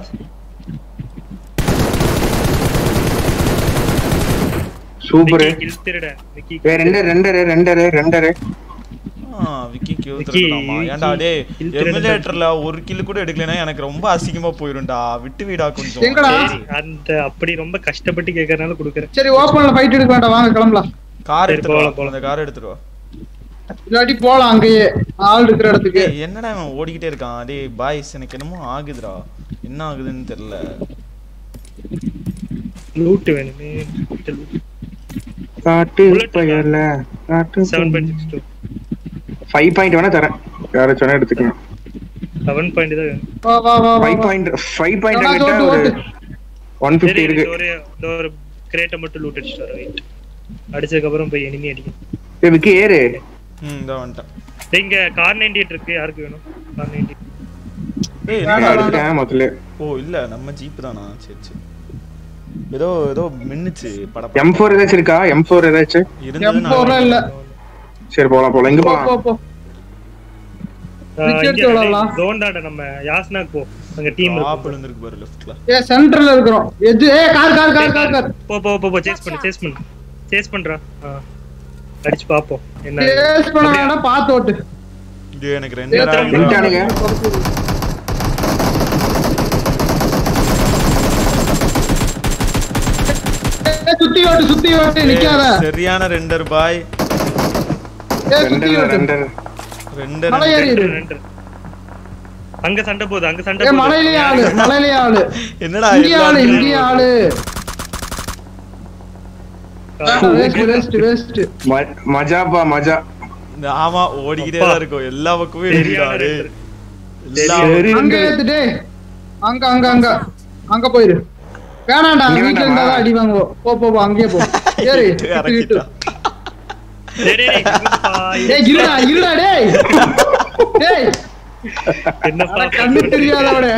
சூப்பர் கில் திருட விக்கி ஏய் ரெண்டு ரெண்டரு ரெண்டரு ரெண்டரு ஆ, விக்கி கில் விக்கி, திருடலாமா ஏன்டா டேய் kill திருடன் எமுலேட்டர்ல ஒரு கில் கூட எடுக்கலைன்னா எனக்கு ரொம்ப அசிங்கமா போயிரும்டா விட்டு வீடா கொஞ்சம் எங்கடா சரி அந்த அப்படி ரொம்ப கஷ்டப்பட்டு கேக்குறனால குடுக்குறேன் சரி ஓப்பன்ல ஃபைட் எடுக்க வேண்டாம் வாங்க கிளம்பலாம் கார் சரி, எடுத்துட்டு போலாம், வா போலாம். அந்த கார் எடுத்துட்டு வா இல்லாட்டி போலாம் அங்கேயே ஆள் இருக்கிற இடத்துக்கு டேய் என்னடா இவன் ஓடிக்கிட்டே இருக்கான் டேய் பாய்ஸ் எனக்கு என்னமோ ஆகுதுடா என்ன ஆகுதுன்னு தெரியல லூட் வேணுமே காட்டு Bullet பயர்ல காட்டு seven point six two five point வேணா தரேன் யாராச்சும் வேணா எடுத்துக்கணும் செவன் பாயிண்ட் தான் வேணும் வா வா வா வா, ஃபைவ் வா பாயிண்ட் ஃபைவ் பாயிண்ட் வேணா, கிட்ட ஓட்டு, ஒரு ஓட்டு. ஒன் சரி ஃபிஃப்டி இருக்கு இந்த ஒரு இந்த ஒரு கிரேட்டை மட்டும் லூட் அடிச்சுட்டு வர வெயிட் அடிச்சதுக்கு அப்புறம் போய் எனிமி அடிக்கும் ஏய் விக்கி ஏறு ம் இந்த வந்துட்டேன் டேய், இங்க கார் நைன்டி இருக்கு யாருக்கு வேணும் கார் நைன்டி டேய் வேணாம், என்னடா இது? எடுத்துட்டேன் முதல்ல ஓ இல்ல நம்ம ஜீப் தானா சரி சரி ஏதோ ஏதோ மின்னுச்சு படம் எம் ஃபோர் ஏதாச்சும் இருக்கா எம் ஃபோர் ஏதாச்சும் இருந்தது M4 லாம் இல்ல சரி போலாம் போலாம் இங்க போ போலாம் போ போ Cricket விளையாடலாம். ஜோன்டாட நம்ம யாஸ்னாக் போ அங்க டீம் டாப் இருக்கு விழுந்திருக்கு பாரு லெஃப்ட்ல ஏ சென்டர்ல இருக்கிறோம் எது ஏ car car car car car போ போ போ போ சேஸ் பண்ணு சேஸ் பண்ணு சேஸ் பண்றா ஆ. அடிச்சு பாப்போம் என்ன டேஸ் பண்ணாடா பாத்து ஓட்டு இது எனக்கு ரெண்டு ஏய், நேரம் நின்னுட்டானுங்க. ஏய், சுத்தி ஓட்டு சுத்தி ஓட்டு நிக்காத ஏய், சரியான ரெண்டர் பாய் ஏய் சுத்தி ரெண்டரை ஓட்டு ரெண்டரை ரெண்டர் மலை ஏறி இரு. ரெண்டு. அங்க சண்டை போகுது அங்க சண்டை ஏ போகுது மலையிலேயே ஆளு மலையிலேயே ஆளு என்னடா இங்கே ஆளு எல்லாரும் இங்கே ஆளு வேஸ்ட் வேஸ்ட் வேஸ்ட் ம- மஜாப்பா மஜா இந்த ஆமா ஓடிக்கிட்டே தான் இருக்கும் எல்லா பக்கமும் சரியான இருக்குடா டேய். ரெண்டர். எல்லா சரி அங்க ரெண்டு ஏத்துட்டே அங்க அங்க அங்க அங்க போயிரு வேணாம்டா இங்க வீட்ல வேண்டாமா? இருந்தா அடி வாங்குவோம் போ போ போ அங்கேயே போ ஏறி இட்டு இறக்கிட்டான். டேய், டேய், இருப்பா, டேய் இருடா இருடா டேய் டேய் என்னப்பா அட, கண்ணு தெரியாதவட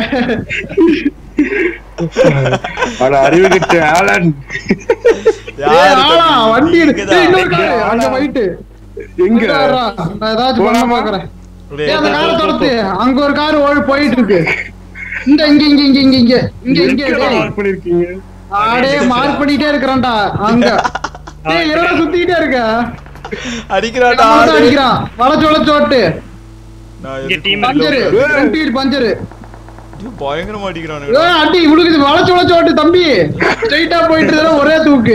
அட அறிவு கிட்ட ஆலன் டேய் யாரு ஆளா தம்பி? வண்டி இருக்கு இங்கதான். டேய் இன்னொரு காரு ஆளா. அங்க போயிட்டு எங்க நான் ஏதாச்சும் பண்ண போலாமா? பாக்குறேன் டேய், டேய் அந்த போ, காரை போ, போ. துரத்து அங்க ஒரு கார் ஓடி போயிட்டு இருக்கு இந்த இங்க இங்க இங்க இங்க இங்க இங்க இங்க எங்கடா டேய் mark பண்ணிருக்கீங்க ஆடே மார்க் பண்ணிட்டே இருக்கறான்டா அங்க டேய் என்னடா சுத்திட்டே இருக்க அடிக்கிறான்டா நம்ம ஆளு. அடிக்கிறான் வளைச்சு வளைச்சு ஓட்டு நான் இங்க எதுக்கு team பஞ்சரு உள்ள ஃப்ரண்ட் வீல் பஞ்சரு ஐயோ, பயங்கரமா அடிக்கிறானு ஏய், அடி விழுகுது வளைச்சு வளைச்சு ஓட்டு தம்பி ஸ்ட்ரைட்டா போயிட்டு இருந்தா ஒரே தூக்கு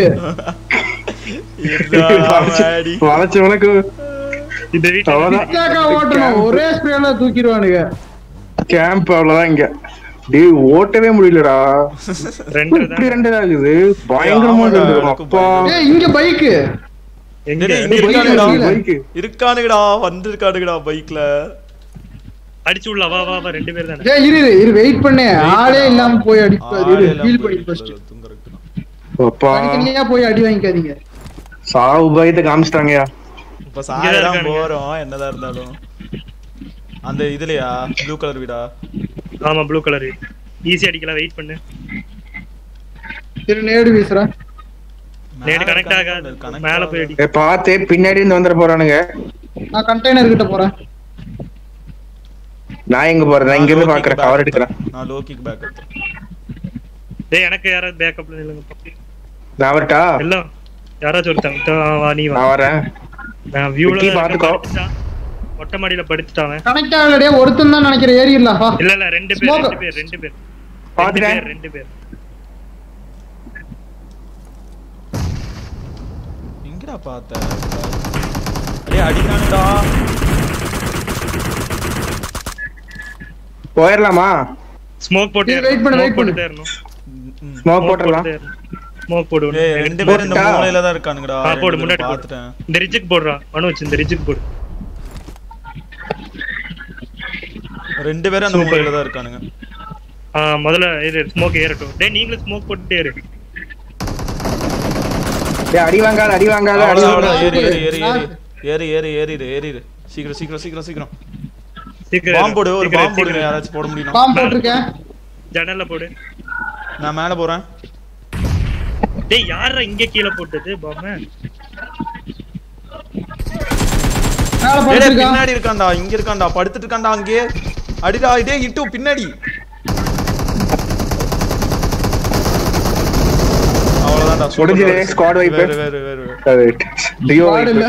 அடி வளைச்சு உனக்கு இந்த வீட்டுல அவ்வளவுதான் இச்சாக்கா ஓட்டணும் ஒரே ஸ்ப்ரேல தூக்கிடுவானுங்க கேம்ப் அவ்வளவுதான் இங்க டேய் ஓட்டவே முடியலடா ரெண்டு இப்படி ரெண்டு ஆகுது பயங்கரமா ஆமாடா, இருந்தது எனக்கு அப்பா ஏய் இங்க பைக்கு எங்க டேய், இங்க பைக் இருக்கானுடா கீழே. பைக் இருக்கானுங்கடா வந்திருக்கானுங்கடா பைக்ல அடிச்சு உள்ள வா வா வா ரெண்டு பேர் தானே ஏய் இரு இரு, இரு வெயிட் பண்ணு ஆளே இல்லாம போய் அடிப்பாரு ஆளே இரு இல்லாம ஃபீல் போய் பண்ணி ஃபர்ஸ்ட் தூங்குறதுக்கு தான். அப்பா தனித்தனியா போய் அடி வாங்கிக்காதீங்க சாவு பயத்தை காமிச்சிட்டாங்கயா இப்ப இங்கதான் சாயதான் இருக்கானுங்க. போறோம் என்னதான் இருந்தாலும் அந்த இதுலயா ப்ளூ கலர் வீடா ஆமா ப்ளூ கலர் ஈஸி அடிக்கலாம் வெயிட் பண்ணு இரு நேடு வீசுறேன் நேடு கனெக்ட் ஆகாது மேல போய் அடி ஏய், பாத்து பின்னாடி இருந்து வந்துட போறானுங்க நான் கண்டெய்னர் கிட்ட போறேன் நான் எங்க போறேன் நான் இங்க இருந்து பாக்குறேன் கவர் எடுக்கிறேன் நான் லோக்கிக்கு பேக் எடுத்தேன் டேய் எனக்கு யாராவது பேக்கப்ல நில்லுங்க நான் வரட்டா எல்லாம் யாராச்சும் ஒருத்தன் இந்தா வா நீ வா நான் வரேன் நான் வியூல விக்கி பாத்துக்கோ. மொட்டை மாடியில படுத்துட்டான் அவன். கனெக்ட் ஆகலடே ஒருத்தன் தான் நினைக்கிறேன் ஏறிடலாம் வா இல்ல இல்ல ரெண்டு பேர் Smoke. ரெண்டு பேர் ரெண்டு பேர் ரெண்டு பாத்துட்டேன். பேர் ரெண்டு பேர் எங்கடா பார்த்த அடே அடிக்கானுடா போயிடலாமா ஸ்மோக் போட்டு நீ wait பண்ணு, wait பண்ணு. ஏறணும் ஸ்மோக் போட்டுடலாம் ஸ்மோக் போடு டேய் ரெண்டு பேரும் இந்த போட்டா? மூலையில தான் இருக்கானுங்கடா ஆ, போடு, ரெண்டு முன்னாடி பேரும் போடு. பார்த்துட்டேன் இந்த ரிஜெக்ட் போடுறா மனோஜ் இந்த ரிஜெக்ட் போடு ரெண்டு பேரும் அந்த Super. மூலையில தான் இருக்கானுங்க ஆ முதல்ல இது ஸ்மோக் ஏறட்டும் டேய் நீங்களும் ஸ்மோக் போட்டுட்டே இரு டேய், அடி வாங்காத அடி வாங்காத அடி அவ்வளவுதான், வாங்காத. அவ்வளவுதான். ஏறு ஏறு ஏறு நான் ஏறு ஏறு ஏறு ஏறிடு ஏறிடு சீக்கிரம் சீக்கிரம் சீக்கிரம் சீக்கிரம் சீக்கிரம் பாம்பு போடு ஒரு சீக்கிரம், பாம்பு போடுங்க சீக்கிரம். யாராச்சும் போட முடியும் பாம்பு போட்டிருக்கேன் ஜன்னல்ல போடு நான் மேல போறேன் டேய் யாரா இங்க கீழ போட்டது பாம்பு மேல டேய், டேய், படுத்திருக்கான் பின்னாடி இருக்கான்டா இங்க இருக்கான்டா படுத்துட்டு இருக்கான்டா அங்கே அடிடா இதே இட்டு பின்னாடி அவ்வளவுதான்டா super முடிஞ்சுது, டா. squad wipe. வேறு வேறு வேறு வேறு. அது டியோ பாடு இல்ல.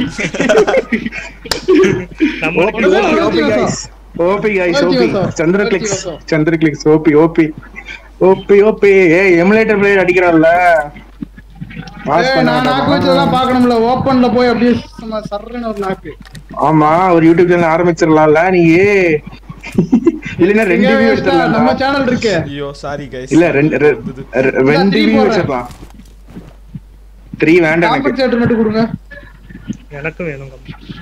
நம்ம ஓபி அவ்வளவுதான், ஓபி ஓபி ஓபி வசம். Guys OP guys OP OP வசம். சந்திர ஓபி கிளிக்ஸ் வசம். Chandra clicks OP OP OP OP ஏய் எமுலேட்டர் பிளேயர் அடிக்கிறான்ல பாஸ் ஏய், பண்ண நான் நாக்கு வச்சதெல்லாம் பார்க்கணும்ல ஓப்பன்ல போய் அப்படியே சும்மா சர்றன்னு ஒரு நாக்கு ஆமா ஒரு யூடியூப் சேனல் ஆரம்பிச்சிடலாம்ல நீ இல்லன்னா ரெண்டு இங்க வியூ waste ஆ, நம்ம எடுத்துடலாம் சேனல் இருக்கு ஐயோ சாரி கைஸ் இல்ல ரெண்டு ரெ- ரெ- ரெண்டு three வியூ போடுறேன். வச்சிடலாம் த்ரீ வேண்டாம் எனக்கு காம்பன்சேட்டர் மட்டும் கொடுங்க எனக்கும் வேணும்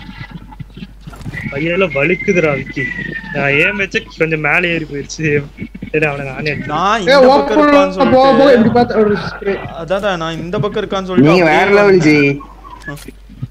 பையில வலிக்குதுடா விக்கி நான் ஏன் வச்சு கொஞ்சம் மேலே ஏறி போயிடுச்சு சரி அவனை நானே எடுத்தேன். நான் ஏ இந்த பக்கம் இருக்கான்னு ஓப்பன் போக போக இப்படி சொல்லிட்டு பார்த்து ஒரு ஸ்ப்ரே அதான் நான் இந்த பக்கம் இருக்கான்னு சொல்லிட்டு நீங்க வேற அப்படியே லெவல் ஜி வந்தேன்.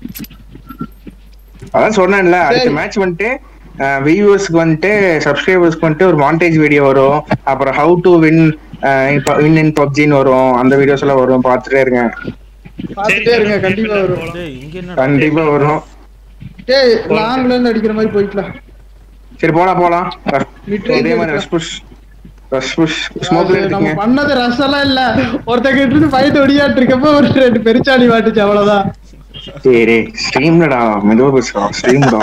அதான் சொன்னேன்ல அடுத்த சரி. மேட்ச் வந்துட்டு வியூவர்ஸ்க்கு வந்துட்டு சப்ஸ்கிரைபர்ஸ்க்கு வந்துட்டு ஒரு மாண்டேஜ் வீடியோ வரும் அப்புறம் how to win win in பப்ஜின்னு வரும் அந்த வீடியோஸ் எல்லாம் வரும் பார்த்துட்டே இருங்க பார்த்துட்டே இருங்க கண்டிப்பா வரும் போலாம். டேய் இங்க என்னடா கண்டிப்பா வரும் டேய் லாங்ல இருந்து அடிக்கிற மாதிரி போய்க்கலாம் சரி போலாம் போலாம் Mid range இதே மாதிரி எடுக்கலாம். ரஷ் புஷ் ரஷ் புஷ் ஸ்மோக்ல அது நம்ம இருக்கீங்க பண்ணது ரஷ் எல்லாம் இல்ல ஒருத்தங்க இருந்து ஃபைட் ஒடியாட்டு இருக்கப்ப ஒரு ரெண்டு பெருச்சாளி வாட்டுச்சு அவ்வளவுதான் சரி ஸ்ட்ரீம்லடா மெதுவா பேசுறா ஸ்ட்ரீம்டா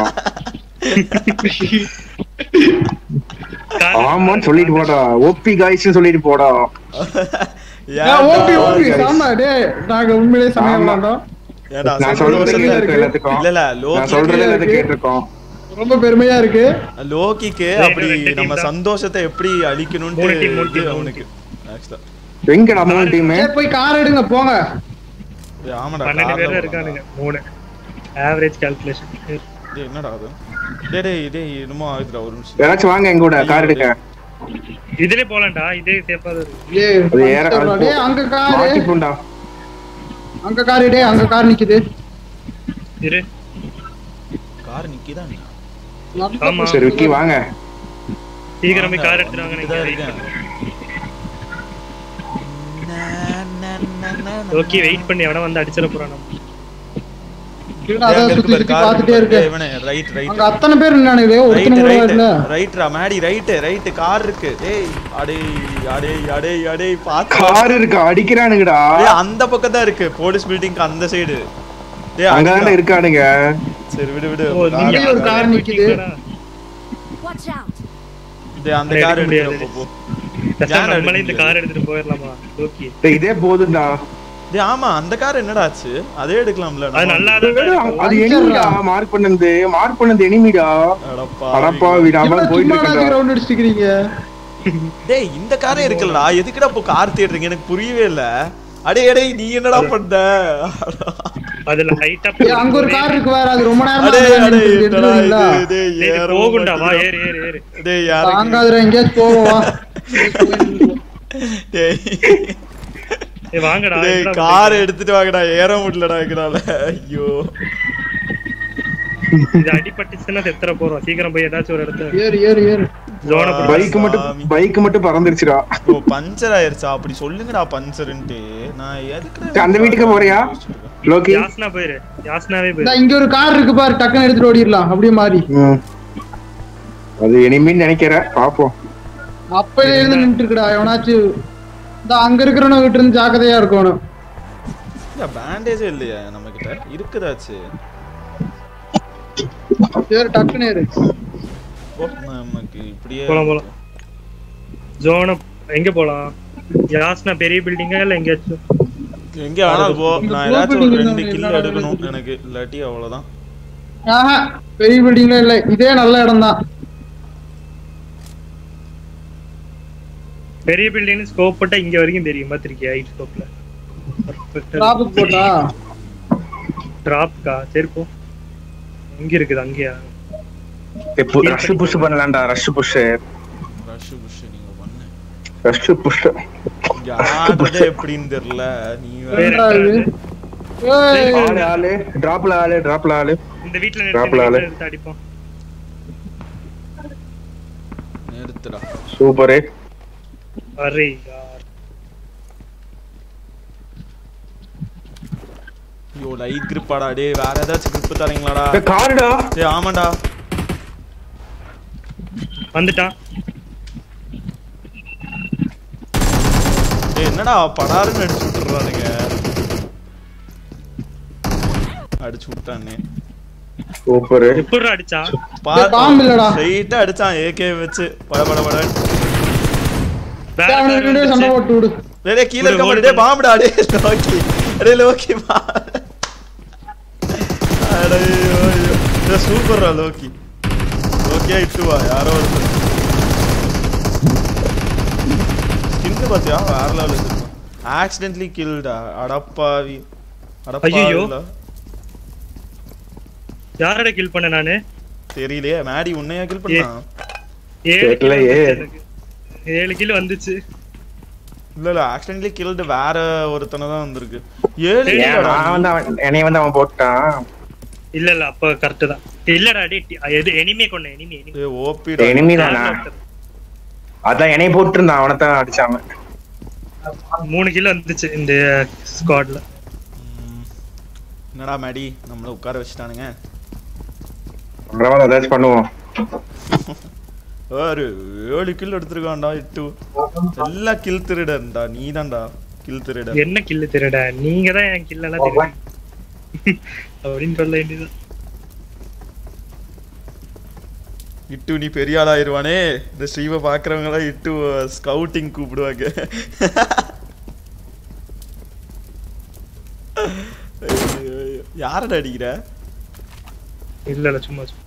ஆமான்னு சொல்லிட்டு போடா ஓபி காய்ஸ்னு சொல்லிட்டு போடா ஏன்டா? OP OP guys. ஆமா டேய் நாங்க உண்மையிலேயே சமயம் ஆமா. விளாண்டோம் ஏன்டா, நான் சரி, சொல்றது சரி, எல்லாத்துக்கும் சரி. எல்லாத்துக்கும் இல்ல இல்ல நான் லோகி சொல்றது எல்லாத்தையும் இருக்கு. கேட்டிருக்கோம் ரொம்ப பெருமையா இருக்கு லோகிக்கு ரெண்டு- அப்படி ரெண்டு team நம்ம தான். சந்தோஷத்தை எப்படி அழிக்கணும்னு மூணு team, மூணு team, மூணு அவனுக்கு Actually. எங்கடா மூணு டீம் சரி போய் கார் எடுங்க போங்க ஏய், ஆமாடா பன்னெண்டு கார்ல பேர் போலாம். இருக்கானுங்க மூணு ஆவரேஜ் கால்குலேஷன் டேய், என்னடா அது டேய் டேய் டேய் என்னமோ ஆகுதுடா ஒரு நிமிஷம் யாராச்சும் வாங்க எங்க கூட கார் எடுக்க இதுலயே போலாம்டா இதே சேஃபா இருக்கு ஏய் அது ஏற அது போ- டேய் அங்க காரு மாட்டிப்போம்டா அங்க காரு டேய் அங்க கார் நிக்குது இரு கார் நிக்கிதான் நல்லா ஆமா. சரி விக்கி வாங்க சீக்கிரம் போய் கார் எடுத்துறாங்க இதான் இருக்கேன் ஓகே வெயிட் பண்ணி எவனா வந்து அடிச்சிட போறான் நம்ம இருடா, அதான் சுத்தி சுத்தி பாத்துட்டே இருக்கேன் ரைட் ரைட் அங்க அத்தனை பேர் நின்னானுங்களே ஒருத்தன ரைட் கூட ரைட் இல்ல ரைட்ரா மேடி ரைட் ரைட் கார் இருக்கு டேய் அடே அடே அடே அடே பாத்து கார் இருக்கு அடிக்கிறானுங்கடா டேய் அந்த பக்கம் தான் இருக்கு போலீஸ் பில்டிங்க்கு அந்த சைடு டேய் அங்கதானே அங்கதான் இருக்கானுங்க சரி விடு விடு ஓ கார் நீங்க இங்கேயும் ஒரு கார் நிக்குது. Watch out! டேய் அந்த எடுக்க கார் முடியாது. எடுத்து போ பேசாம ஏன் நம்மளே இந்த எடுக்க கார் எடுத்துட்டு போயிடலாமா ஓகே டேய், இதே போதும்டா டேய் ஆமா அந்த கார் என்னடா ஆச்சு அதே எடுக்கலாம்ல அது நல்லா தான் இருக்கும். அது எனிமிடா மார்க் பண்ணது மார்க் பண்ணது எனிமிடா அடப்பா அடப்பா விடாம இவ்வளவு போயிட்டு சும்மா இருக்கா ரவுண்ட் அடிச்சிருக்கீங்க டேய் இந்த காரே இருக்குல்லடா எதுக்குடா இப்போ கார் தேடுறீங்க எனக்கு புரியவே இல்ல அடே அடே நீ என்னடா பண்ண அதுல ஹைட்டா ஏய், அங்க ஒரு கார் இருக்கு வேற அது ரொம்ப நேரமா அடே அங்க அடே நின்னுட்டு என்னடா இருக்குல்ல இது டேய் ஏற போகுண்டா வா ஏறு ஏறு ஏறு டேய் யாரு தாங்காதுடா எங்கேயாச்சும் போவோம் வா டேய் ஏய் வாங்கடா டேய் என்னடா கார் எடுத்துட்டு வாங்கடா ஏற முடியலடா எங்கனால ஐயோ பண்றீங்க? இது அடிபட்டுச்சுன்னா செத்துற போறோம் சீக்கிரம் போய் ஏதாச்சும் ஒரு இடத்துல ஏறு ஏறு ஏறு ஜோனை வா. பைக் மட்டும் சாமி. பைக் மட்டும் பறந்துருச்சுடா ஓ பஞ்சர் ஆயிருச்சா அப்படி சொல்லுங்கடா பஞ்சர்ன்ட்டு நான் எதுக்கு சரி, அந்த வீட்டுக்கு போறியா? லோகி யாஸ்னா போயிரு யாஸ்னாவே போயிரு இந்தா, இங்க ஒரு கார் இருக்கு பாரு டக்குன்னு எடுத்துட்டு ஓடிடலாம் அப்படியே மாறி ம். அது எனிமின்னு நினைக்கிறேன் பாப்போம் அப்பவே இருந்து நின்னுட்டு இருக்குடா எவனாச்சும் இந்த அங்க இருக்கிறவன கிட்ட இருந்து ஜாக்கிரதையா இருக்கணும் பேண்டேஜே இல்லையா நம்ம கிட்ட இருக்குதாச்சு சரி டக்குன்னு ஏறு ஓ, நமக்கு இப்படியே போலாம், போலாம். ஜோன எங்க போலாம் யாஸ்னா பெரிய பில்டிங்கா இல்ல எங்கேயாச்சும் எங்க வேணாலும் போ இந்த நான் blue ஏதாச்சும் ஒரு building ரெண்டு தான் கில் என்னடா எடுக்கணும் வேலை எனக்கு இல்லாட்டி அவ்வளவுதான் ஆஹா பெரிய பில்டிங்ல இல்ல இதே நல்ல இடம் தான் பெரிய பில்டிங் ஸ்கோப் போட்டா இங்க வரைக்கும் தெரியும் பாத்திருக்கியா ஹைட் ஸ்கோப்ல டிராப்புக்கு போட்டா டிராப்கா சரி போ எங்க இருக்குது அங்கேயா ரஷ் புஷ் பண்ணலாம்டா ரஷ் புஷ் ரஷ் புஷ் நீங்க பண்ணு ரஷ் புஷ் இங்க ஆடுறதே எப்படின்னு தெரியல நீ வேற என்னடா இது ஏய், ஆளு ஆளு டிராப்ல ஆளு டிராப்ல ஆளு இந்த வீட்ல Drop நிறுத்தி இந்த ஆளு. வீட்ல நிறுத்தி அடிப்போம் நிறுத்துடா சூப்பரு அரே யார் ஐயோ லைட் கிரிப்பாடா டேய் வேற ஏதாச்சும் கிரிப் தரீங்களாடா காருடா டேய் ஆமாடா வந்துட்டான் டேய் என்னடா படாருன்னு அடிச்சு விட்டுறானுங்க அடிச்சு விட்டானே சூப்பரு எப்படி அடிச்சா டேய், bomb இல்லடா. ஸ்ட்ரைட்டா அடிச்சான் ஏகே வச்சு பட பட பட வேற டேய், அவனுக்கு car ரெண்டு பேரும் சண்டை வந்துச்சு. போட்டு விடு டேய் டேய், கீழ ஒரு இருக்க hold மாட்டே டேய் பாம்புடா டேய் லோக்கி டேய் லோக்கி பா அடே ஐயோ ஐயோ டேய் சூப்பர்ரா லோக்கி லோக்கியா இட்டு வா யாரோ ஒருத்தர் ஸ்கின் பாத்தியா வேற லெவல் இருக்கு ஆக்சிடென்ட்லி கில்டா அடப்பாவி ஐயையோ. அடப்பாவில யாரட கில் பண்ண நானு தெரியலையே மேடி உன்னையா கில் பண்ணா ஏழு kill தெரியலையே. வந்துச்சு எனக்கு. ஏழு கிலோ வந்துச்சு இல்ல இல்ல ஆக்சிடென்ட்லி கில்டு வேற ஒருத்தனை தான் வந்திருக்கு ஏழு ஏய், ஏன் killடா நான் நீ. வந்து அவன் என்னைய வந்து அவன் போட்டான் இல்ல இல்ல அப்ப கரெக்ட் தான் இல்லடா டே எது எனிமே கொண்ட எனிமே எனிமே ஏய் ஓபிடா எனிமி தானா அதான் என்னைய போட்டிருந்தான் அவனை தான் அடிச்சான் மூணு கிலோ வந்துச்சு இந்த ஸ்குவாட்ல ம். என்னடா மேடி நம்மள உட்கார வச்சுட்டானுங்க அப்புறமா ஏதாச்சும் பண்ணுவோம் ஒரு ஏழு கில் எடுத்திருக்கான்டா இட்டு எல்லாம் கில் திருடன்டா நீதான்டா கில் திருடன் என்ன கில்லு திருட நீங்க தான் என் கில்ல எல்லாம் திருட அப்படின்னு சொல்ல வேண்டியது இட்டு நீ பெரிய ஆளாயிருவானே இந்த ஸ்ரீவை பாக்குறவங்க எல்லாம் இட்டு ஸ்கவுட்டிங் கூப்பிடுவாங்க ஐயோ, ஐயோ. யாரடா அடிக்கிற இல்ல இல்ல சும்மா சும்மா.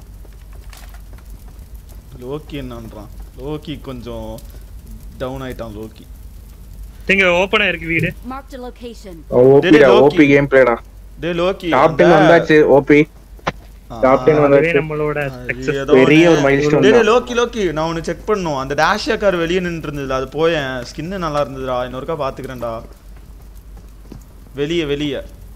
லோக்கி என்னன்றான் லோக்கி கொஞ்சம் டவுன் ஆயிட்டான் லோக்கி இங்க ஓப்பனா இருக்கு வீடு Marked a location. ஓபிடா Loki. ஓபி கேம் பிளேடா டே லோக்கி டாப் டென் அந்த- வந்தாச்சு ஓபி ஆ, டாப் டென் அதுவே வந்தாச்சு நம்மளோட அது success. ஏதோ பெரிய ஒண்ணு. ஒரு milestone டேய், டேய், தான். லோக்கி லோக்கி நான் ஒன்னு செக் பண்ணும் அந்த டேஷியா கார் வெளியே நின்று இருந்தது அது போயேன் ஸ்கின் நல்லா இருந்ததுடா இன்னொருக்கா பாத்துக்கிறேன்டா வெளிய வெளிய